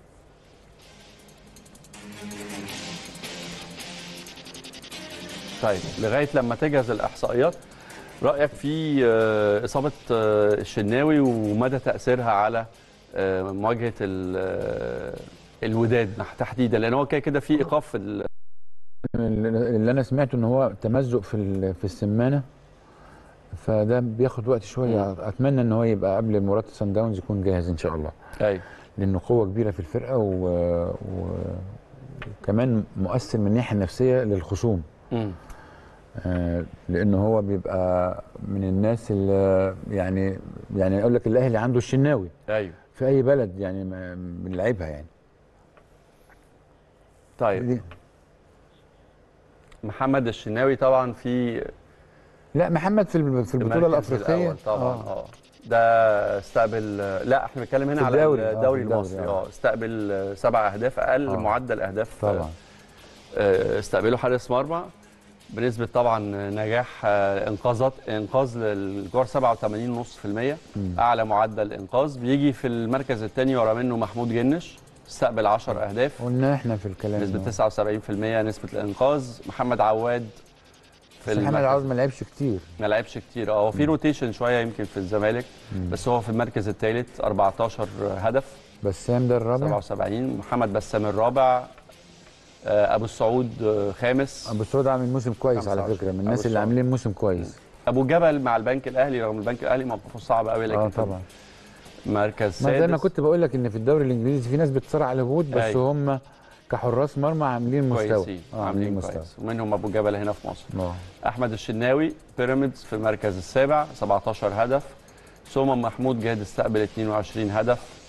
طيب لغايه لما تجهز الاحصائيات رايك في آه، اصابه آه، الشناوي ومدى تاثيرها على آه، مواجهه ال- آه، الوداد تحديدا لان هو كده كده في ايقاف في ال- اللي انا سمعته ان هو تمزق في ال- في السمانه فده بياخد وقت شويه اتمنى ان هو يبقى قبل مباراه سان داونز يكون جاهز ان شاء الله ايوه لانه قوه كبيره في الفرقه و... و... وكمان مؤثر من الناحيه النفسيه للخصوم مم. آه، لانه هو بيبقى من الناس اللي يعني يعني اقول لك الاهلي عنده الشناوي ايوه في اي بلد يعني ما- بنلعبها يعني طيب دي- محمد الشناوي طبعا في لا محمد في الب- في البطوله المركز الافريقيه الأول طبعا آه. اه ده استقبل لا احنا بنتكلم هنا في على الدوري، آه، الدوري في الدوري، المصري آه. اه استقبل سبع اهداف اقل آه. معدل اهداف طبعا آه، استقبله حارس مرمى بنسبه طبعا نجاح آه، انقاذات انقاذ للجوار 87.5% مم. اعلى معدل انقاذ بيجي في المركز الثاني ورا منه محمود جنش استقبل 10 اهداف قلنا احنا في الكلام نسبة ده. 79% نسبة الإنقاذ محمد عواد في بس محمد المركز. عوض ما لعبش كتير ما لعبش كتير اه هو في روتيشن شويه يمكن في الزمالك بس هو في المركز الثالث 14 هدف بسام ده الرابع 77 محمد بسام الرابع آه، ابو السعود آه، خامس ابو سعود عامل موسم كويس على 25. فكره من أبو الناس اللي سعود. عاملين موسم كويس ابو جبل مع البنك الاهلي رغم البنك الاهلي موقفه صعب قوي لكن اه في طبعا مركز ما زي ما سادس. كنت بقول لك ان في الدوري الانجليزي في ناس بتصارع على الهبوط بس أيوة. هم كحراس مرمى عاملين مستوى كويسين آه، عاملين مستوى كويس ومنهم ابو جبل هنا في مصر اه احمد الشناوي بيراميدز في المركز السابع 17 هدف سومن محمود جاهد استقبل 22 هدف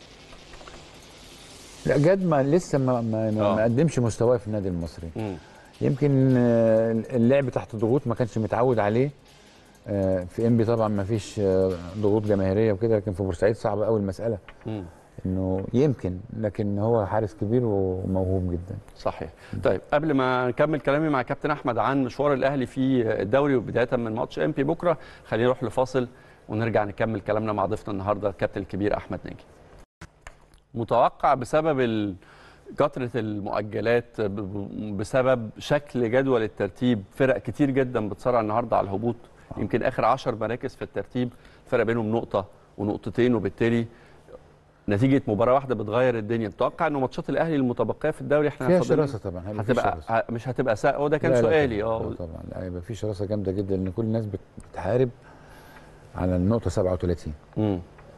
لا جد ما لسه ما ما, ما, آه. ما قدمش مستواه في النادي المصري مم. يمكن آه، اللعب تحت ضغوط ما كانش متعود عليه آه، في انبي طبعا ما فيش آه، ضغوط جماهيريه وكده لكن في بورسعيد صعبه قوي المساله مم. انه يمكن لكن هو حارس كبير وموهوب جدا صحيح طيب قبل ما نكمل كلامي مع كابتن احمد عن مشوار الاهلي في الدوري وبدايه من ماتش ام بي بكره خلينا نروح لفاصل ونرجع نكمل كلامنا مع ضيفنا النهارده الكابتن الكبير احمد ناجي متوقع بسبب ال- كثره المؤجلات ب- ب- بسبب شكل جدول الترتيب فرق كتير جدا بتصارع النهارده على الهبوط يمكن اخر 10 مراكز في الترتيب فرق بينهم نقطه ونقطتين وبالتالي نتيجه مباراه واحده بتغير الدنيا متوقع انه ماتشات الاهلي المتبقيه في الدوري احنا فيها فاضلين- شراسه طبعا هيبقى فيه هتبقى شراسة. ه- مش هتبقى سا... هو ده كان لا لا سؤالي طبعاً. اه لا طبعا لا هيبقى في شراسه جامده جدا ان كل الناس بت- بتحارب على النقطه 37 مم.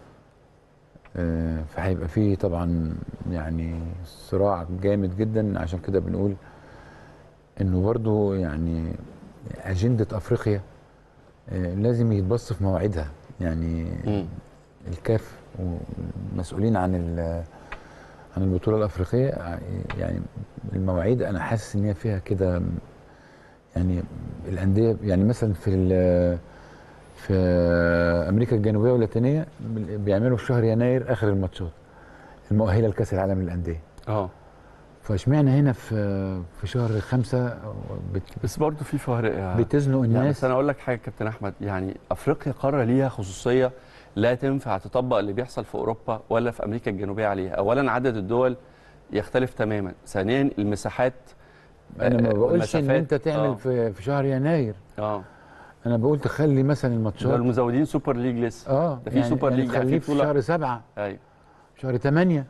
آه، فهيبقى فيه طبعا يعني صراع جامد جدا عشان كده بنقول انه برضو يعني اجنده افريقيا آه، لازم يتبص في مواعيدها يعني مم. الكاف والمسؤولين عن ال- عن البطوله الافريقيه يعني المواعيد انا حاسس ان هي فيها كده يعني الانديه يعني مثلا في ال- في امريكا الجنوبيه واللاتينيه بيعملوا في شهر يناير اخر الماتشات المؤهله لكاس العالم للانديه اه فاشمعنى هنا في في شهر خمسة بت- بس برضه في فوارق يا بتزنق يعني الناس بس انا اقول لك حاجه يا كابتن احمد يعني افريقيا قاره ليها خصوصيه لا تنفع تطبق اللي بيحصل في اوروبا ولا في امريكا الجنوبيه عليها اولا عدد الدول يختلف تماما ثانيا المساحات انا ما آه، بقولش ان والمسافات. انت تعمل آه. في في شهر يناير اه انا بقول تخلي مثلا دول الماتشات المزودين سوبر ليج لسه اه ده في سوبر ليج، يعني تخليه في في بطولة- شهر سبعة ايوه شهر ثمانية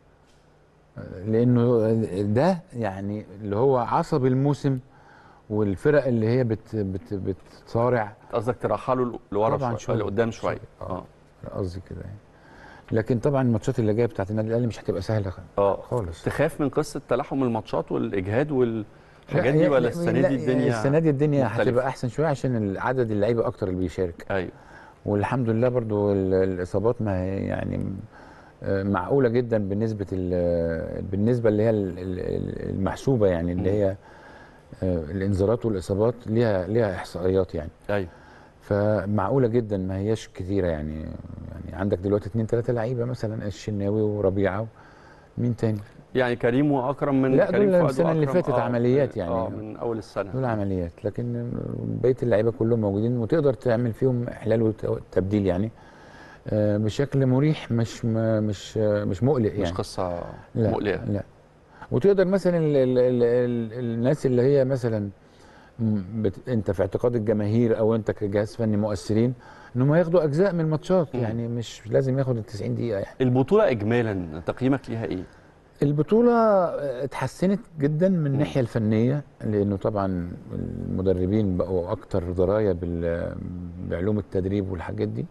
لانه ده يعني اللي هو عصب الموسم والفرق اللي هي بت بت بتصارع قصدك ترحلوا لورا طبعاً شويه شوية. لقدام شويه شوية. اه قصدي كده يعني لكن طبعا الماتشات اللي جايه بتاعت النادي الاهلي مش هتبقى سهله اه خالص تخاف من قصه تلاحم الماتشات والاجهاد والحاجات لا، دي هي- ولا لا، السنه لا، دي الدنيا السنه دي الدنيا مختلفة؟ هتبقى احسن شويه عشان عدد اللعيبه اكتر اللي بيشارك ايوه والحمد لله برضو ال- الاصابات ما هي يعني آه، معقوله جدا بالنسبه ال- بالنسبه اللي هي ال- ال- المحسوبه يعني اللي مم. هي آه، الانذارات والاصابات ليها ليها احصائيات يعني ايوه فمعقوله جدا ما هياش كتيره يعني يعني عندك دلوقتي اثنين ثلاثه لعيبه مثلا الشناوي وربيعه مين تاني يعني كريم واكرم من لا، كريم دول فؤاد السنة اللي وأكرم، فاتت عمليات يعني. اه من اول السنه دول عمليات لكن بقيه اللعيبه كلهم موجودين وتقدر تعمل فيهم احلال وتبديل يعني آه، بشكل مريح مش م- مش آه، مش مقلق مش يعني قصه لا مقلقه لا وتقدر مثلا ال ال ال ال الناس اللي هي مثلا م- بت انت في اعتقاد الجماهير او انت كجهاز فني مؤثرين انهم ياخدوا اجزاء من الماتشات مم. يعني مش لازم ياخد ال 90 دقيقه يعني البطوله اجمالا تقييمك ليها ايه؟ البطولة اتحسنت جدا من الناحية الفنية لأنه طبعا المدربين بقوا أكتر دراية بال- بعلوم التدريب والحاجات دي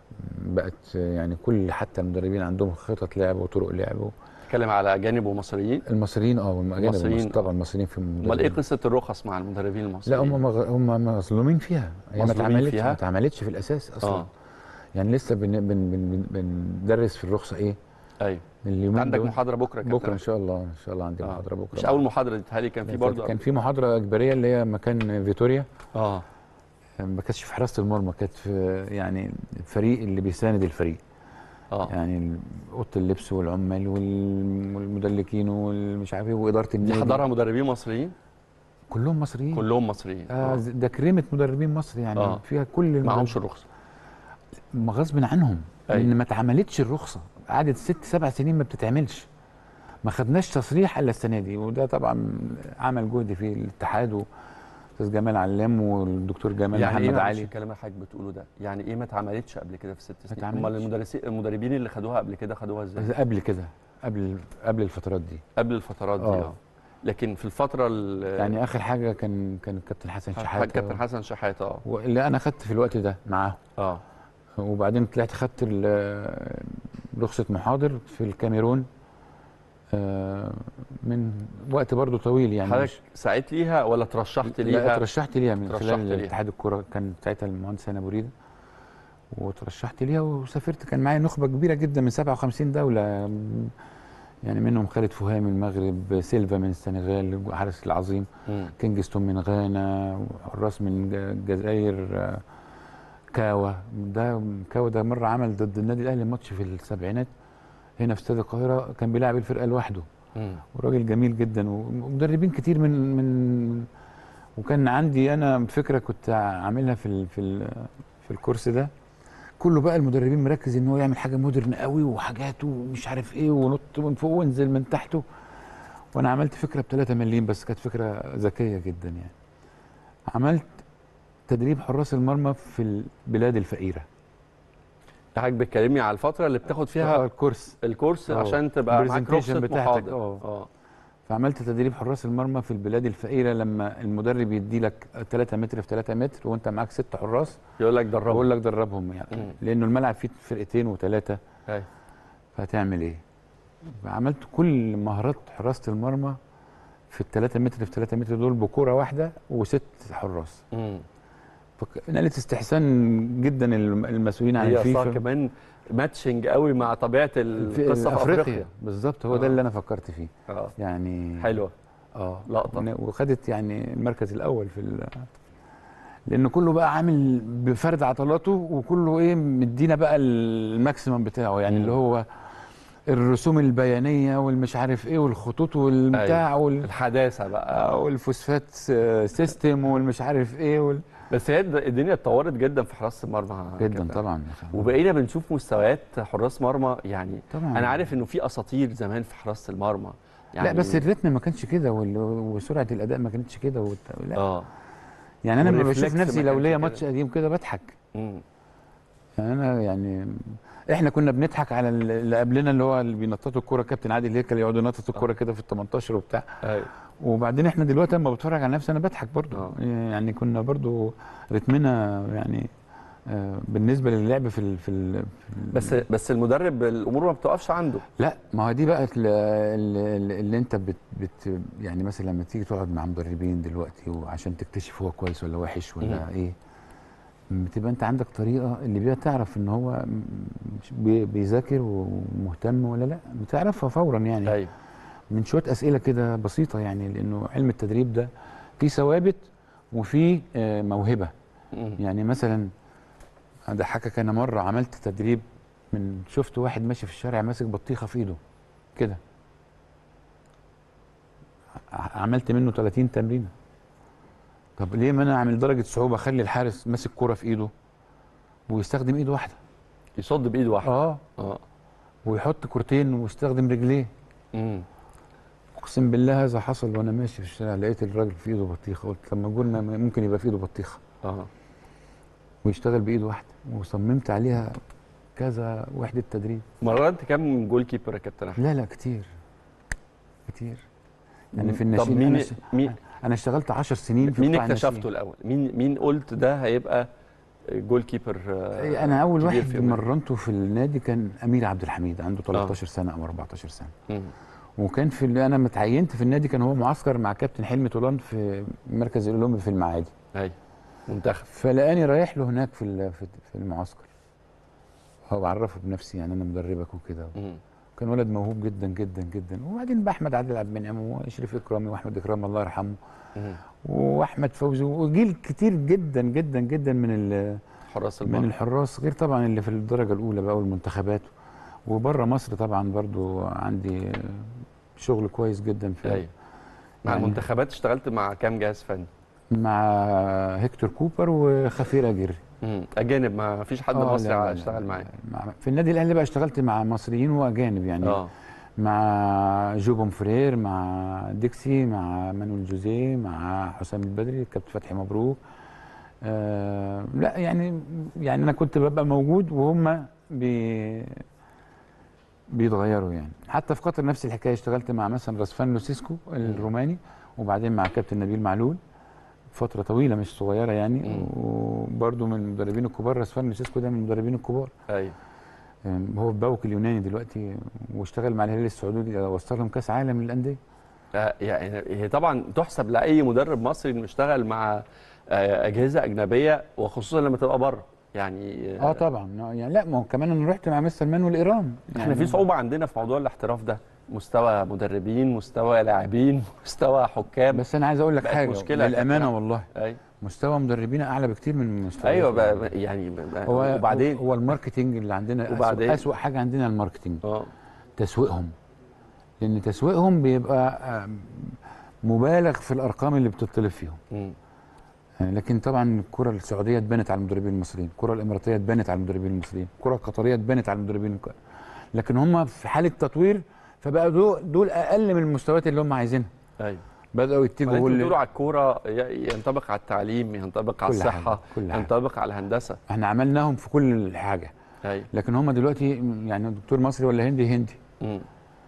بقت يعني كل حتى المدربين عندهم خطط لعب وطرق لعب تتكلم على اجانب ومصريين المصريين اه والأجانب المصريين، المص- طبعا المصريين في امال ايه قصه الرخص مع المدربين لا المصريين؟ هم مغ- هم مظلومين فيها هي ما مظلومين اتعملتش فيها؟ ما اتعملتش في الأساس أصلا اه يعني لسه بن بن بن بندرس في الرخصة إيه ايوه اليومين عندك دول. محاضره بكره يا كابتن بكرة إن شاء الله إن شاء الله عندي آه. محاضرة بكرة مش اول محاضره دي تهيألي كان في برضه كان في محاضرة إجبارية اللي هي مكان فيتوريا اه ما كانتش في حراسه المرمى كانت في يعني الفريق اللي بيساند الفريق اه يعني اوضه اللبس والعمال وال- والمدلكين والمش عارف ايه واداره دي النادي حضرها مدربين مصريين كلهم مصريين كلهم مصريين آه آه. ده كريمه مدربين مصر يعني آه. آه. فيها كل المدرب- معهمش الرخصه ما غصب عنهم أيوة. لان ما اتعملتش الرخصه قعدت ست سبع سنين ما بتتعملش ما خدناش تصريح الا السنه دي وده طبعا عمل جهد في الاتحاد استاذ جمال علام والدكتور جمال يعني ايه محمد معلش علي الكلام اللي حضرتك بتقوله ده يعني ايه ما اتعملتش قبل كده في ست سنين اتعملتش. امال المدرسين المدربين اللي خدوها قبل كده خدوها ازاي قبل كده قبل قبل الفترات دي قبل الفترات دي آه. اه لكن في الفتره ال- يعني اخر حاجه كان كان الكابتن حسن شحاته كابتن حسن شحاته اه واللي انا خدت في الوقت ده معاه اه وبعدين طلعت خدت ال- رخصه محاضر في الكاميرون آه، من وقت برضو طويل يعني حضرتك مش- سعيت ليها ولا ترشحت لا ليها اترشحت ليها من ترشحت خلال ليها. اتحاد الكره كان ساعتها المهندس هنا بريده وترشحت ليها وسافرت كان معايا نخبه كبيره جدا من 57 دوله م- يعني منهم خالد فهامي من المغرب سيلفا من السنغال حارس العظيم مم. كينجستون من غانا حراس من ج- الجزائر آه، كاوا ده كاوا ده مره عمل ضد النادي الاهلي ماتش في السبعينات هنا في استاد القاهره كان بيلعب الفرقه لوحده مم. وراجل جميل جدا ومدربين كتير من من وكان عندي انا فكره كنت عاملها في ال في ال في الكورس ده كله بقى المدربين مركز ان هو يعمل حاجه مودرن قوي وحاجات ومش عارف ايه ونط من فوق وانزل من تحته وانا عملت فكره ب 3 مليم بس كانت فكره ذكيه جدا يعني عملت تدريب حراس المرمى في البلاد الفقيره حضرتك بتكلمني على الفتره اللي بتاخد آه، فيها الكورس الكورس آه. عشان تبقى معاك presentation رخصه بتاعتك، محاضر آه. اه فعملت تدريب حراس المرمى في البلاد الفقيره لما المدرب يدي لك 3 متر في 3 متر وانت معاك ست حراس يقول لك دربه بقول لك دربهم يعني مم. لانه الملعب فيه فرقتين وثلاثه أيوة. فهتعمل ايه؟ فعملت كل مهارات حراسه المرمى في ال 3 متر في 3 متر دول بكوره واحده وست حراس مم. فنالت استحسان جدا الم- المسؤولين عن هي صح الفيفا كمان ماتشنج قوي مع طبيعه في القصه في افريقيا بالظبط هو آه. ده اللي انا فكرت فيه اه يعني حلوه اه لقطة. ون- وخدت يعني المركز الاول في ال- لان كله بقى عامل بفرد عضلاته وكله ايه مدينا بقى الماكسيمم بتاعه يعني مم. اللي هو الرسوم البيانيه والمش عارف ايه والخطوط والبتاع وال الحداثه بقى آه، والفوسفات س- سيستم والمش عارف ايه وال... بس هي الد- الدنيا اتطورت جدا في حراسه المرمى جدا كابتن. طبعا وبقينا بنشوف مستويات حراس مرمى يعني طبعا انا عارف انه في اساطير زمان في حراسه المرمى يعني لا بس الريتم ما كانش كده وال- وسرعه الاداء ما كانتش كده والت- لا اه يعني انا لما والريفلكس بشوف ما نفسي لو كانش ليا كده. ماتش قديم كده بضحك مم. يعني انا يعني احنا كنا بنضحك على اللي قبلنا اللي هو اللي بينططوا الكوره كابتن عادل هيكل يقعد ينطط الكوره كده في ال 18 وبتاع ايوه وبعدين احنا دلوقتي لما بتفرج على نفسي انا بضحك برضو آه. يعني كنا برضو رتمنا يعني آه، بالنسبه للعب في ال في, ال في ال بس بس المدرب الامور ما بتقفش عنده لا ما هو دي بقى ال- ال- اللي انت بت, بت يعني مثلا لما تيجي تقعد مع مدربين دلوقتي وعشان تكتشف هو كويس ولا وحش ولا مم. ايه بتبقى انت عندك طريقه اللي بيها تعرف ان هو مش بي- بيذاكر ومهتم ولا لا بتعرفها فورا يعني ايوه من شويه اسئله كده بسيطه يعني لانه علم التدريب ده فيه ثوابت وفيه آه، موهبه مم. يعني مثلا اضحكك انا مره عملت تدريب من شفت واحد ماشي في الشارع ماسك بطيخه في ايده كده ع- عملت منه 30 تمرينه طب ليه ما انا اعمل درجه صعوبه اخلي الحارس ماسك كوره في ايده ويستخدم ايد واحده يصد بايد واحده اه اه ويحط كورتين ويستخدم رجليه مم. اقسم بالله هذا حصل وانا ماشي في الشارع لقيت الراجل في ايده بطيخه قلت لما قلنا ممكن يبقى في ايده بطيخه اه ويشتغل بايد واحده وصممت عليها كذا وحده تدريب مرنت كام جول كيبر يا كابتن احمد لا لا كتير كتير يعني في طب الناشئين مين أنا, ش... مين انا اشتغلت 10 سنين في مين قطاع اكتشفته الناشئين. الاول مين مين قلت ده هيبقى جول كيبر آه، انا اول كبير واحد في يومنا؟ مرنته في النادي كان امير عبد الحميد عنده 13 سنه او 14 سنه مم. وكان في اللي انا متعينت في النادي كان هو معسكر مع كابتن حلمي طولان في مركز الاولمبي في المعادي ايوه منتخب فلقاني رايح له هناك في ال- في في المعسكر هو بعرفه بنفسي يعني انا مدربك وكده مم. كان ولد موهوب جدا جدا جدا وبعدين باحمد عادل عبد المنعم واشرف اكرامي واحمد اكرامي الله يرحمه مم. واحمد فوزي وجيل كتير جدا جدا جدا من ال- حراس من المرمى الحراس غير طبعا اللي في الدرجه الاولى بقى والمنتخبات وبره مصر طبعا برضو عندي شغل كويس جدا في ايوه مع يعني- المنتخبات اشتغلت مع كام جهاز فني؟ مع هيكتور كوبر وخفير اجري مم. اجانب ما فيش حد آه، لا، مصري لا، لا، اشتغل معاه مع- في النادي الاهلي بقى اشتغلت مع مصريين واجانب يعني اه مع جو بومفرير مع ديكسي مع مانويل جوزيه مع حسام البدري كابتن فتحي مبروك آه لا يعني يعني انا كنت ببقى موجود وهم بي بيتغيروا يعني حتى في قطر نفس الحكايه اشتغلت مع مثلا راسفان لوسيسكو الروماني وبعدين مع كابتن نبيل معلول فتره طويله مش صغيره يعني مم. وبرده من المدربين الكبار راسفان لوسيسكو ده من المدربين الكبار ايوه آم، هو في باوك اليوناني دلوقتي واشتغل مع الهلال السعودي وصلهم كاس عالم للانديه آه، يعني هي طبعا تحسب لاي مدرب مصري انه اشتغل مع آه، اجهزه اجنبيه وخصوصا لما تبقى بره يعني اه طبعا يعني لا ما هو كمان انا رحت مع مستر مانويل ايران احنا في صعوبه عندنا في موضوع الاحتراف ده مستوى مدربين مستوى لاعبين مستوى حكام بس انا عايز اقول لك بقت حاجه مشكلة يا للامانه كابتن. والله ايوه مستوى مدربينا اعلى بكتير من مستوى ايوه بقى- يعني بقى- هو وبعدين هو الماركتينج اللي عندنا وبعدين؟ وبعدين اسوأ حاجه عندنا الماركتينج اه تسويقهم لان تسويقهم بيبقى آم، مبالغ في الارقام اللي بتطلب فيهم مم. آه، لكن طبعا الكره السعوديه اتبنت على المدربين المصريين الكره الاماراتيه اتبنت على المدربين المصريين الكره القطريه اتبنت على المدربين الك- لكن هم في حاله تطوير فبقى دول, دول اقل من المستويات اللي هم عايزينها ايوه بداوا يتجهوا انتوا ل- بتقولوا على الكوره ي- ينطبق على التعليم ينطبق على كل حاجة، الصحه كل حاجة. ينطبق على الهندسه احنا عملناهم في كل حاجه ايوه لكن هم دلوقتي يعني دكتور مصري ولا هندي هندي مم.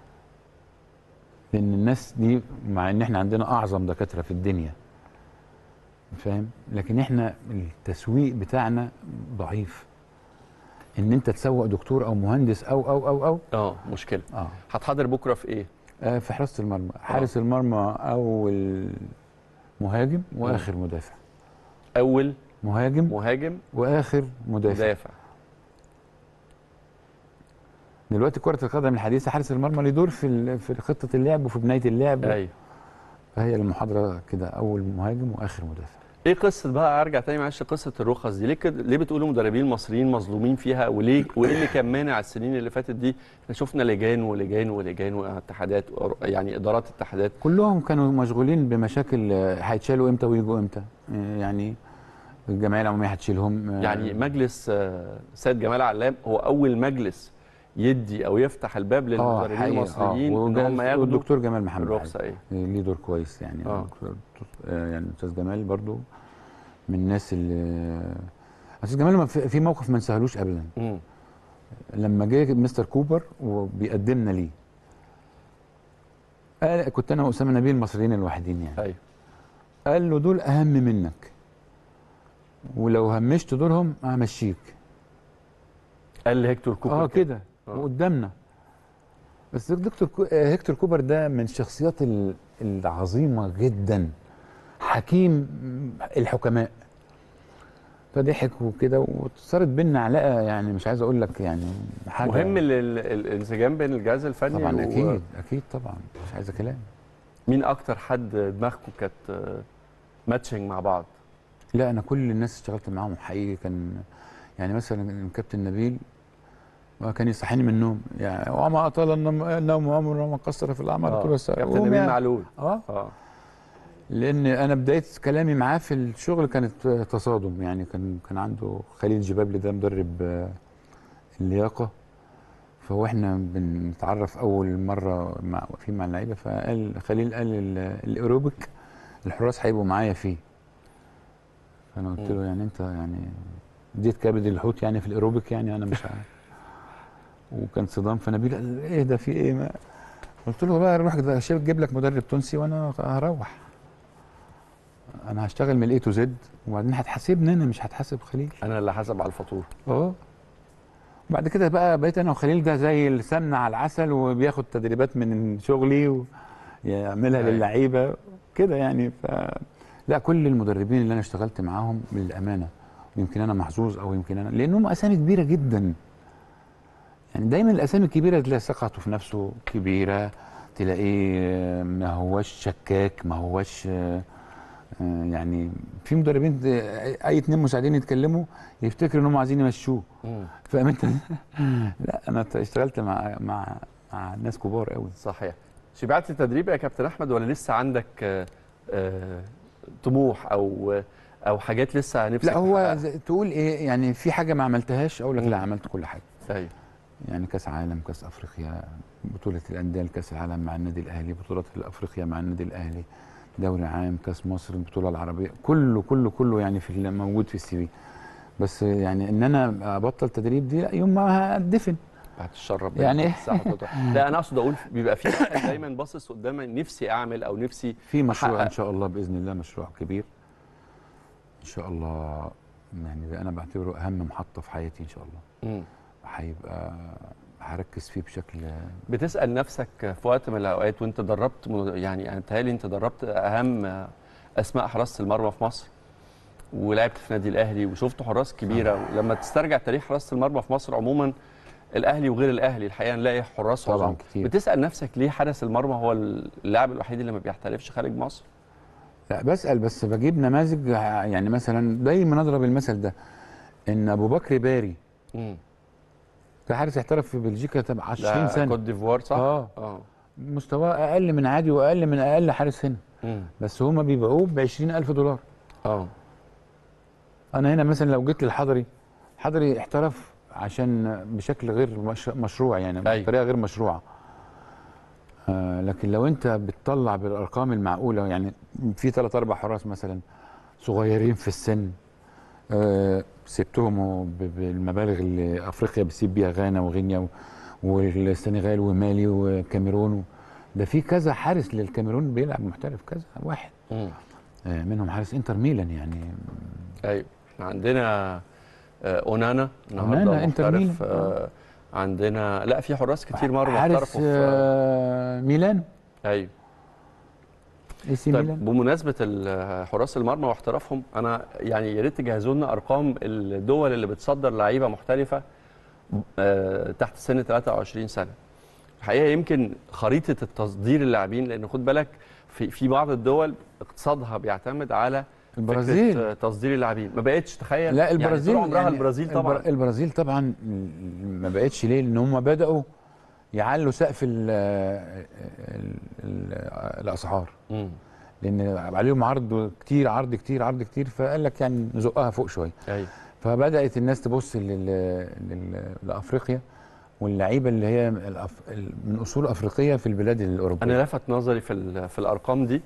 لان الناس دي مع ان احنا عندنا اعظم دكاتره في الدنيا فاهم لكن احنا التسويق بتاعنا ضعيف ان انت تسوق دكتور او مهندس او او او او اه مشكله اه, هتحضر بكره في ايه؟ آه في حراسه المرمى حارس المرمى اول مهاجم واخر مدافع اول مهاجم مهاجم واخر مدافع مدافع دلوقتي كره القدم الحديثه حارس المرمى له دور في ال- في خطه اللعب وفي بنايه اللعب ايوه فهي المحاضره كده اول مهاجم واخر مدافع ايه قصه بقى ارجع تاني معلش قصه الرخص دي ليه كده ليه بتقولوا المدربين المصريين مظلومين فيها وليه وايه اللي كان مانع السنين اللي فاتت دي احنا شفنا لجان ولجان ولجان واتحادات وأر- يعني ادارات اتحادات كلهم كانوا مشغولين بمشاكل آه، هيتشالوا امتى ويجوا امتى آه، يعني الجمعيه العموميه هتشيلهم آه، يعني مجلس آه، سيد جمال علام هو اول مجلس يدي او يفتح الباب للمدربين حقيقة، المصريين ان وجا- هم ياخدوا والدكتور جمال محمد الرخصه ايه علي. ليه دور كويس يعني آه. دكتور- آه، يعني استاذ جمال برضو من الناس اللي استاذ جمال ما في في موقف ما نسهلوش ابدا مم. لما جه مستر كوبر وبيقدمنا ليه قال كنت انا واسامه نبيل المصريين الوحيدين يعني ايوه قال له دول اهم منك ولو همشت دورهم همشيك قال لي هيكتور كوبر اه كده آه. وقدامنا بس دكتور كو... آه، هيكتور كوبر ده من الشخصيات ال- العظيمه جدا حكيم الحكماء فضحك وكده وصارت بينا علاقه يعني مش عايز اقول لك يعني حاجه مهم ال- ال- الانسجام بين الجهاز الفني طبعا و- اكيد اكيد طبعا مش عايزه كلام مين اكتر حد دماغكم كانت آه، ماتشنج مع بعض لا انا كل الناس اشتغلت معاهم حقيقي كان يعني مثلا الكابتن نبيل ما كان يصحيني من النوم يعني وما اطال النوم النوم عمره ما قصر في الاعمار آه، قلت له بس كابتن قوم نبيل يا- معلول اه اه لان انا بدايه كلامي معاه في الشغل كانت تصادم يعني كان كان عنده خليل جبابلي ده مدرب آه، اللياقه فهو احنا بنتعرف اول مره مع في مع اللعيبه فقال خليل قال ال- الايروبيك الحراس هيبقوا معايا فيه فانا قلت له يعني انت يعني اديت كبد الحوت يعني في الايروبيك يعني انا مش عارف وكان صدام فنبيل قال ايه ده في ايه ما قلت له بقى روح ده شيل جيب لك مدرب تونسي وانا هروح انا هشتغل من الاي تو زد وبعدين هتحاسبني انا مش هتحاسب خليل انا اللي حسب على الفاتوره اه بعد كده بقى بقيت انا وخليل ده زي السمنه على العسل وبياخد تدريبات من شغلي ويعملها أيوة. للعيبه كده يعني ف لا كل المدربين اللي انا اشتغلت معاهم بالامانه يمكن انا محظوظ او يمكن انا لانهم اسامي كبيره جدا يعني دايما الاسامي الكبيره تلاقي ثقته في نفسه كبيره تلاقيه آه، ما هوش شكاك ما هوش آه، آه، يعني في مدربين آه، اي اتنين مساعدين يتكلموا يفتكروا انهم عايزين يمشوه مم. فاهم انت لا انا اشتغلت مع مع مع ناس كبار قوي صحيح شبعت التدريب يا كابتن احمد ولا لسه عندك آه، آه، طموح او او حاجات لسه نفسك لا هو تحققها؟ زي- تقول ايه يعني في حاجه ما عملتهاش اقول لك لا مم. عملت كل حاجه ايوه يعني كاس عالم كاس افريقيا بطوله الانديه كاس العالم مع النادي الاهلي بطولات افريقيا مع النادي الاهلي دوري عام كاس مصر البطوله العربيه كله كله كله يعني في ال- موجود في السي في بس يعني ان انا ابطل تدريب دي لا يوم ما اتدفن بعد الشر ربنا يعني- يديك الصحة والطول. لا انا اقصد اقول بيبقى في واحد دايما باصص قدام نفسي اعمل او نفسي في مشروع أحقق. ان شاء الله باذن الله مشروع كبير ان شاء الله يعني ده انا بعتبره اهم محطه في حياتي ان شاء الله مم. هيبقى هركز فيه بشكل بتسال نفسك في وقت من الاوقات وانت دربت م- يعني انا بتهيألي انت دربت اهم اسماء حراسه المرمى في مصر ولعبت في نادي الاهلي وشفت حراس كبيره ولما تسترجع تاريخ حراسه المرمى في مصر عموما الاهلي وغير الاهلي الحقيقه نلاقي حراس طبعاً عظام. كتير. بتسال نفسك ليه حارس المرمى هو اللاعب الوحيد اللي ما بيحترفش خارج مصر لا بسال بس بجيب نماذج يعني مثلا دايما اضرب المثل ده ان ابو بكر باري مم. ده حارس احترف في بلجيكا تبع 20 ده سنه كوت ديفوار صح اه اه مستواه اقل من عادي واقل من اقل حارس هنا مم. بس هما بيبيعوه ب 20000 دولار اه انا هنا مثلا لو جيت للحضري حضري احترف عشان بشكل غير مش مشروع يعني أيوة. بطريقه غير مشروعه آه لكن لو انت بتطلع بالارقام المعقوله يعني في ثلاث اربع حراس مثلا صغيرين في السن آه سبتهم ب- بالمبالغ اللي افريقيا بتسيب بيها غانا وغينيا و- والسنغال ومالي وكاميرون و- ده في كذا حارس للكاميرون بيلعب محترف كذا واحد مم. آه منهم حارس انتر ميلان يعني ايوه احنا عندنا آه، اونانا النهارده أونانا، إنتر محترف ميلان. آه، عندنا لا في حراس كتير مرة حارس محترفوا في آه ميلان ايوه اي سي طيب ميلان بمناسبة ال- حراس المرمى واحترافهم انا يعني يا ريت تجهزوا لنا ارقام الدول اللي بتصدر لعيبة محترفة آه، تحت سن 23 سنة الحقيقة يمكن خريطة التصدير اللاعبين لان خد بالك في في بعض الدول اقتصادها بيعتمد على البرازيل فكرة آه، تصدير اللاعبين ما بقتش تخيل لا البرازيل يعني طول عمرها يعني البرازيل طبعا البر- البرازيل طبعا ما بقتش ليه لان هم بداوا يعلوا سقف ال ال ال الاسعار مم. لان عليهم عرض كتير عرض كتير عرض كتير فقال لك يعني نزقها فوق شويه ايوه فبدات الناس تبص لل... لل... لافريقيا واللعيبه اللي هي الأف... ال- من اصول افريقيه في البلاد الاوروبيه انا لفت نظري في ال- في الارقام دي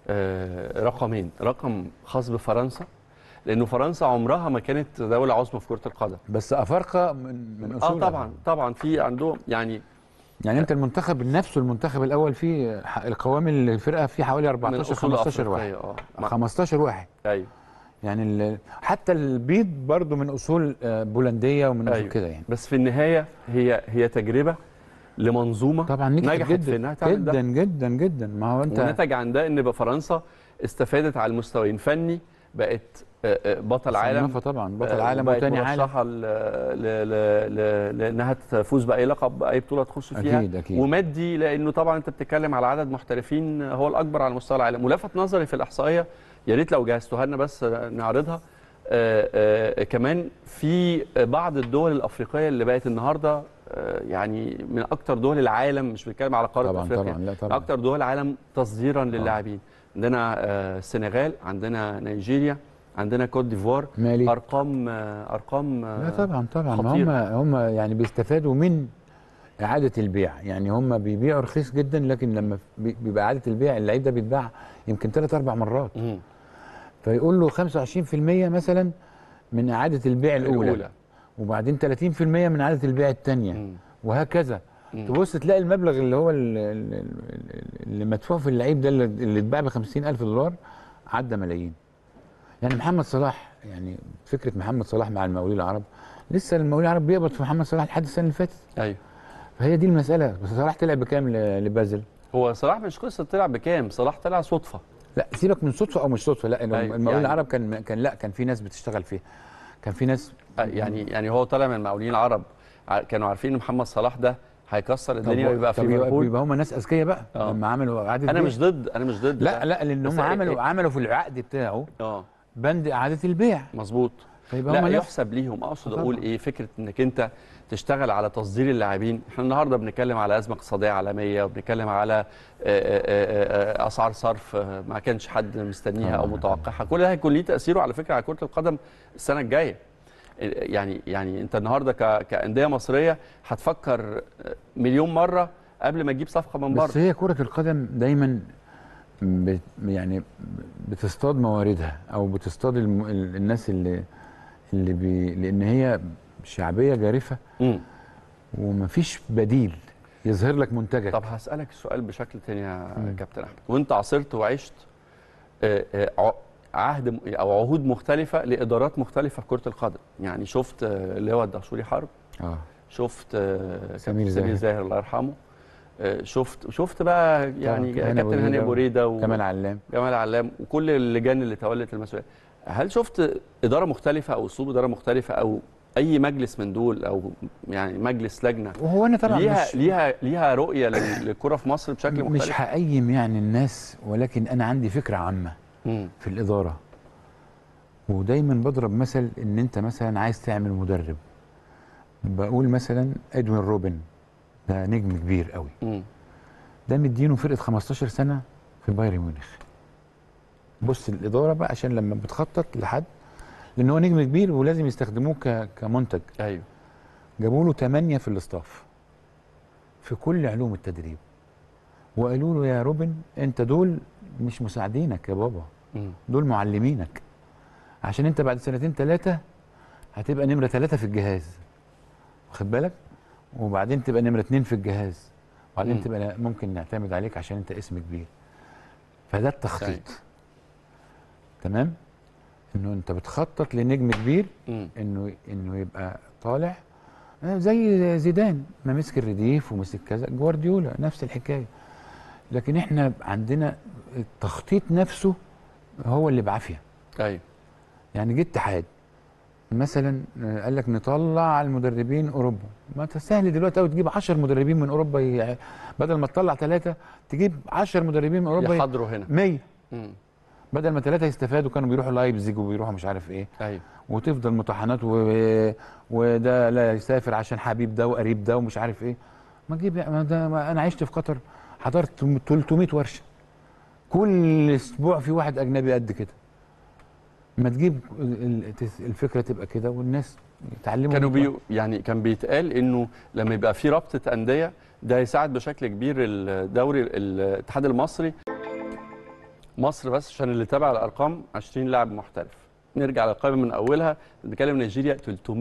آه، رقمين رقم خاص بفرنسا لانه فرنسا عمرها ما كانت دوله عظمى في كره القدم بس افارقه من من اه اصول طبعا طبعا في عندهم يعني يعني انت المنتخب نفسه المنتخب الاول فيه ح- القوام الفرقه فيه حوالي من 14 اصول 15 واحد أفريقية، اه مع- 15 واحد ايوه يعني ال- حتى البيض برضو من اصول آه، بولنديه ومن اصول أيوة. كده يعني بس في النهايه هي هي تجربه لمنظومه طبعا نجحت نجحت في انها جدا تعمل ده جدا جدا جدا ما هو انت ونتج عن ده ان بقى فرنسا استفادت على المستويين فني بقت آه، آه، بطل عالم مصنفة طبعا بطل آه، عالم وبقت وتاني عالم مرشحة ل- ل- ل- ل- لانها تفوز باي لقب باي بطوله تخش فيها اكيد اكيد ومادي لانه طبعا انت بتتكلم على عدد محترفين هو الاكبر على مستوى العالم ولفت نظري في الاحصائيه يا ريت لو جهزتوها لنا بس نعرضها آه، آه، كمان في بعض الدول الافريقيه اللي بقت النهارده آه، يعني من اكتر دول العالم مش بنتكلم على قاره طبعا افريقيا طبعا لا طبعا اكتر دول العالم تصديرا للاعبين عندنا آه، السنغال عندنا نيجيريا عندنا كوت ديفوار مالي ارقام آه، ارقام آه، لا طبعا طبعا ما هم خطيرة. هم يعني بيستفادوا من اعاده البيع يعني هم بيبيعوا رخيص جدا لكن لما بي- بيبقى اعاده البيع اللعيب ده بيتباع يمكن ثلاث اربع مرات مم. فيقول له 25% مثلا من اعاده البيع الاولى, الاولى وبعدين 30% من اعاده البيع الثانيه مم. وهكذا مم. تبص تلاقي المبلغ اللي هو ال- ال- ال- اللي مدفوع في اللعيب ده اللي اللي اتباع ب 50000 دولار عدى ملايين يعني محمد صلاح يعني فكره محمد صلاح مع المقاولين العرب لسه المقاولين العرب بيقبض في محمد صلاح لحد السنه اللي فاتت ايوه فهي دي المساله بس صلاح طلع بكام ل- لبازل هو صلاح مش قصه طلع بكام صلاح طلع صدفه لا سيبك من صدفه او مش صدفه لا أيوة، المقاولين يعني- العرب كان كان لا كان في ناس بتشتغل فيها كان في ناس آه، يعني يعني هو طالع من المقاولين العرب ع- كانوا عارفين ان محمد صلاح ده هيكسر الدنيا طب- ويبقى في طب يبقى- ليفربول يبقى هم ناس اذكياء بقى آه. لما عملوا اعاده انا بيع. مش ضد انا مش ضد لا ده. لا لان بس هم إيه- عملوا إيه؟ عملوا في العقد بتاعه اه بند اعاده البيع مظبوط فيبقى لا هم ناس يحسب ليهم اقصد طبعا. اقول ايه فكره انك انت تشتغل على تصدير اللاعبين احنا النهارده بنتكلم على ازمه اقتصاديه عالميه وبنتكلم على آه، آه، آه، اسعار صرف آه، ما كانش حد مستنيها او طبعا. متوقعها كل ده هيكون ليه تاثيره على فكره على كره القدم السنه الجايه يعني يعني انت النهارده ك- كانديه مصريه هتفكر مليون مره قبل ما تجيب صفقه من بس بره هي كرة القدم دايما بت يعني بتصطاد مواردها او بتصطاد الم... ال- الناس اللي اللي بي... لان هي شعبيه جارفه مم. ومفيش بديل يظهر لك منتجك طب هسالك السؤال بشكل تاني يا مم. كابتن احمد وانت عاصرت وعشت آه، آه، ع- عهد م- او عهود مختلفه لادارات مختلفه في كره القدم يعني شفت آه، اللي هو الدهشوري حرب اه شفت آه، سمير كابتن سمير زاهر. زاهر الله يرحمه آه، شفت شفت بقى يعني طبعاً. هاني أبو كابتن هاني ريدة ابو ريده و- كمال علام جمال علام وكل اللجان اللي تولت المسؤوليه هل شفت اداره مختلفه او اسلوب اداره مختلفه او اي مجلس من دول او يعني مجلس لجنه وهو انا طبعا ليها مش ليها ليها رؤيه لل- للكره في مصر بشكل مش مختلف هقيم يعني الناس ولكن انا عندي فكره عامه مم. في الاداره ودايما بضرب مثل ان انت مثلا عايز تعمل مدرب بقول مثلا ادوين روبن ده نجم كبير قوي مم. ده مدينه فرقه 15 سنه في بايرن ميونخ بص الاداره بقى عشان لما بتخطط لحد لان هو نجم كبير ولازم يستخدموه ك- كمنتج ايوه جابوا له 8 في الاستاف في كل علوم التدريب وقالوا له يا روبن انت دول مش مساعدينك يا بابا مم. دول معلمينك عشان انت بعد سنتين ثلاثه هتبقى نمره ثلاثه في الجهاز واخد بالك وبعدين تبقى نمره اتنين في الجهاز وبعدين مم. تبقى ممكن نعتمد عليك عشان انت اسم كبير فده التخطيط تمام انه انت بتخطط لنجم كبير مم. انه انه يبقى طالع آه، زي زيدان ما مسك الرديف ومسك كذا جوارديولا نفس الحكايه لكن احنا عندنا التخطيط نفسه هو اللي بعافيه ايوه يعني جه اتحاد مثلا آه، قال لك نطلع المدربين اوروبا ما انت سهل دلوقتي قوي تجيب 10 مدربين من اوروبا ي- بدل ما تطلع ثلاثه تجيب 10 مدربين من اوروبا ي- يحضروا هنا 100 مم. بدل ما ثلاثه يستفادوا كانوا بيروحوا لايبزيج وبيروحوا مش عارف ايه ايوه وتفضل مطحنات و... وده لا يسافر عشان حبيب ده وقريب ده ومش عارف ايه ما تجيب ما ده ما انا عشت في قطر حضرت 300 ورشه كل اسبوع في واحد اجنبي قد كده ما تجيب ال- ال- الفكره تبقى كده والناس يتعلموا كانوا من بي يعني كان بيتقال انه لما يبقى في رابطه انديه ده يساعد بشكل كبير الدوري الاتحاد المصري مصر بس عشان اللي تابع الارقام 20 لاعب محترف نرجع للقائمه من اولها نتكلم نيجيريا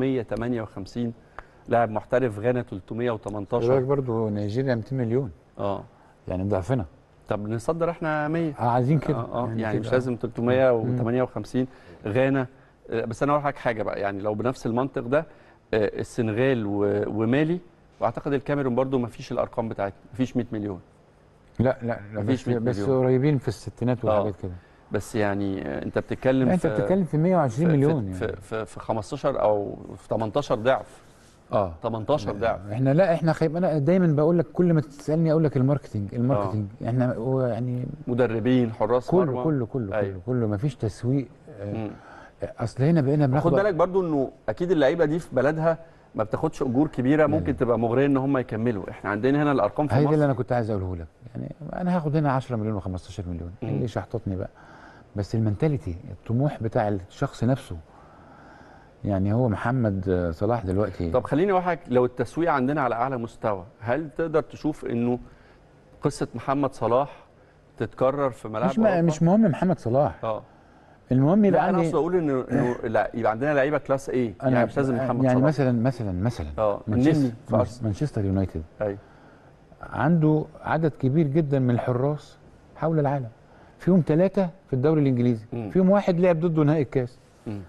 358 لاعب محترف غانا خلي بالك 318 برضه نيجيريا 200 مليون اه يعني ضعفنا طب نصدر احنا 100 اه عايزين كده اه, آه يعني مش تبقى- لازم 358 غانا آه، بس انا اقول لك حاجه بقى يعني لو بنفس المنطق ده آه، السنغال و- ومالي واعتقد الكاميرون برضو ما فيش الارقام بتاعتنا ما فيش 100 مليون لا لا لا مفيش بس, 100 بس مليون. قريبين في الستينات والحاجات كده بس يعني آه، انت بتتكلم لا انت في بتتكلم في 120 في- مليون في, يعني في, في, في 15 او في 18 ضعف اه 18 ضعف احنا لا احنا خيب انا دايما بقول لك كل ما تسالني اقول لك الماركتنج الماركتنج احنا هو يعني مدربين حراس كله مرمى كله كله أيوة. كله كله ما فيش تسويق آه، مم. اصل هنا بقينا خد بناخد بالك برضو انه اكيد اللعيبه دي في بلدها ما بتاخدش اجور كبيره ممكن تبقى مغريه ان هم يكملوا احنا عندنا هنا الارقام في هي دي مصر اللي انا كنت عايز اقوله لك يعني انا هاخد هنا 10 مليون و15 مليون مم. اللي شحططني بقى بس المنتاليتي الطموح بتاع الشخص نفسه يعني هو محمد آه، صلاح دلوقتي طب خليني اوضحك لو التسويق عندنا على اعلى مستوى هل تقدر تشوف انه قصه محمد صلاح تتكرر في ملاعب مش ما أوروبا؟ مش مهم محمد صلاح اه المهم يبقى لا انا عندي اقصد اقول انه انه لا يبقى عندنا لعيبه كلاس ايه يعني مش لازم محمد يعني صلاح مثلا مثلا مثلا اه مانشستر النني في ارسنال مانشستر يونايتد ايوه عنده عدد كبير جدا من الحراس حول العالم فيهم ثلاثة في الدوري الإنجليزي مم. فيهم واحد لعب ضده نهائي الكاس مم.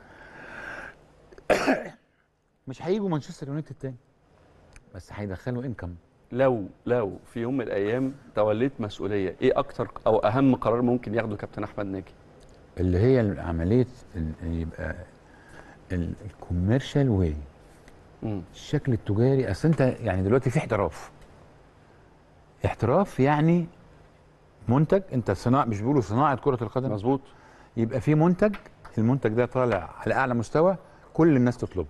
مش هيجوا مانشستر يونايتد تاني بس هيدخلوا انكم لو لو في يوم من الايام توليت مسؤوليه ايه اكتر او اهم قرار ممكن ياخده كابتن احمد ناجي اللي هي عملية ال- يبقى الكوميرشال واي مم. الشكل التجاري اصل انت يعني دلوقتي في احتراف احتراف يعني منتج انت صناعة مش بيقولوا صناعة كرة القدم مظبوط يبقى في منتج المنتج ده طالع على اعلى مستوى كل الناس تطلبه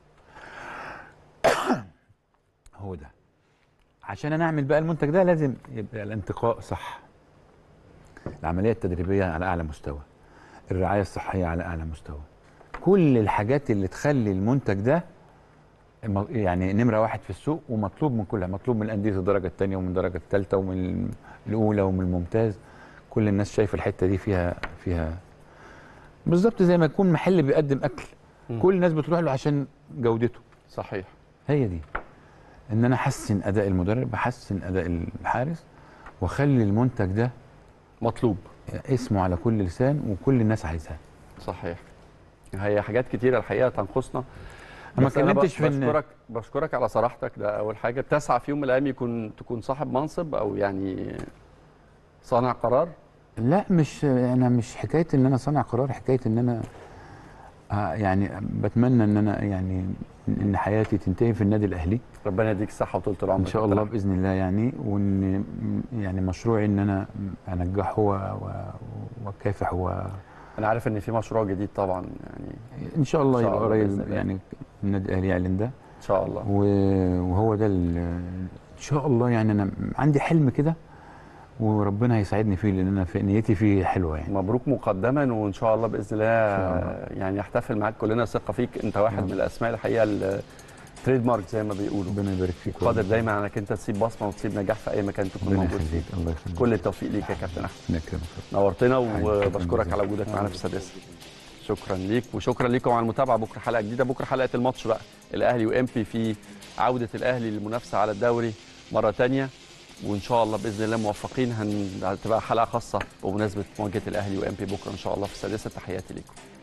هو ده عشان انا اعمل بقى المنتج ده لازم يبقى الانتقاء صح العمليه التدريبيه على اعلى مستوى الرعايه الصحيه على اعلى مستوى كل الحاجات اللي تخلي المنتج ده م- يعني نمره واحد في السوق ومطلوب من كلها مطلوب من انديه الدرجه الثانيه ومن الدرجه الثالثه ومن الاولى ومن الممتاز كل الناس شايفه الحته دي فيها فيها بالظبط زي ما يكون محل بيقدم اكل مم. كل الناس بتروح له عشان جودته صحيح هي دي ان انا احسن اداء المدرب احسن اداء الحارس واخلي المنتج ده مطلوب اسمه على كل لسان وكل الناس عايزاه صحيح هي حاجات كتيره الحقيقه تنقصنا أنا ما بس أنا ب- اتكلمتش في إن- بشكرك بشكرك على صراحتك ده اول حاجه بتسعى في يوم من الايام يكون تكون صاحب منصب او يعني صانع قرار لا مش انا مش حكايه ان انا صانع قرار حكايه ان انا آه، يعني بتمنى ان انا يعني ان حياتي تنتهي في النادي الاهلي ربنا يديك الصحه وطول العمر ان شاء الله باذن الله يعني وان يعني مشروعي ان انا انجحه و- و- واكافح و انا عارف ان في مشروع جديد طبعا يعني ان شاء الله إن شاء يبقى الله بإذن قريب الله. يعني النادي الاهلي يعلن ده ان شاء الله و- وهو ده ال- ان شاء الله يعني انا عندي حلم كده وربنا هيساعدني فيه لان انا في نيتي فيه حلوه يعني مبروك مقدما وان شاء الله باذن الله شاء يعني نحتفل معاك كلنا ثقه فيك انت واحد نعم. من الاسماء الحقيقه التريد مارك زي ما بيقولوا ربنا يبارك فيك قادر دايما انك انت تسيب بصمه وتسيب نجاح في اي مكان تكون ربنا موجود فيه يخليك الله يخليك كل التوفيق ليك يا كابتن احمد ربنا يكرمك نورتنا حبيبي، وبشكرك شكراً على وجودك معانا في السادسه شكرا ليك وشكرا ليكم على المتابعه بكره حلقه جديده بكره حلقه الماتش بقى الاهلي وامبي في عوده الاهلي للمنافسه على الدوري مره تانية وان شاء الله باذن الله موفقين هن- هتبقى حلقه خاصه بمناسبه مواجهه الاهلي وامبي بكره ان شاء الله في السادسه تحياتي ليكم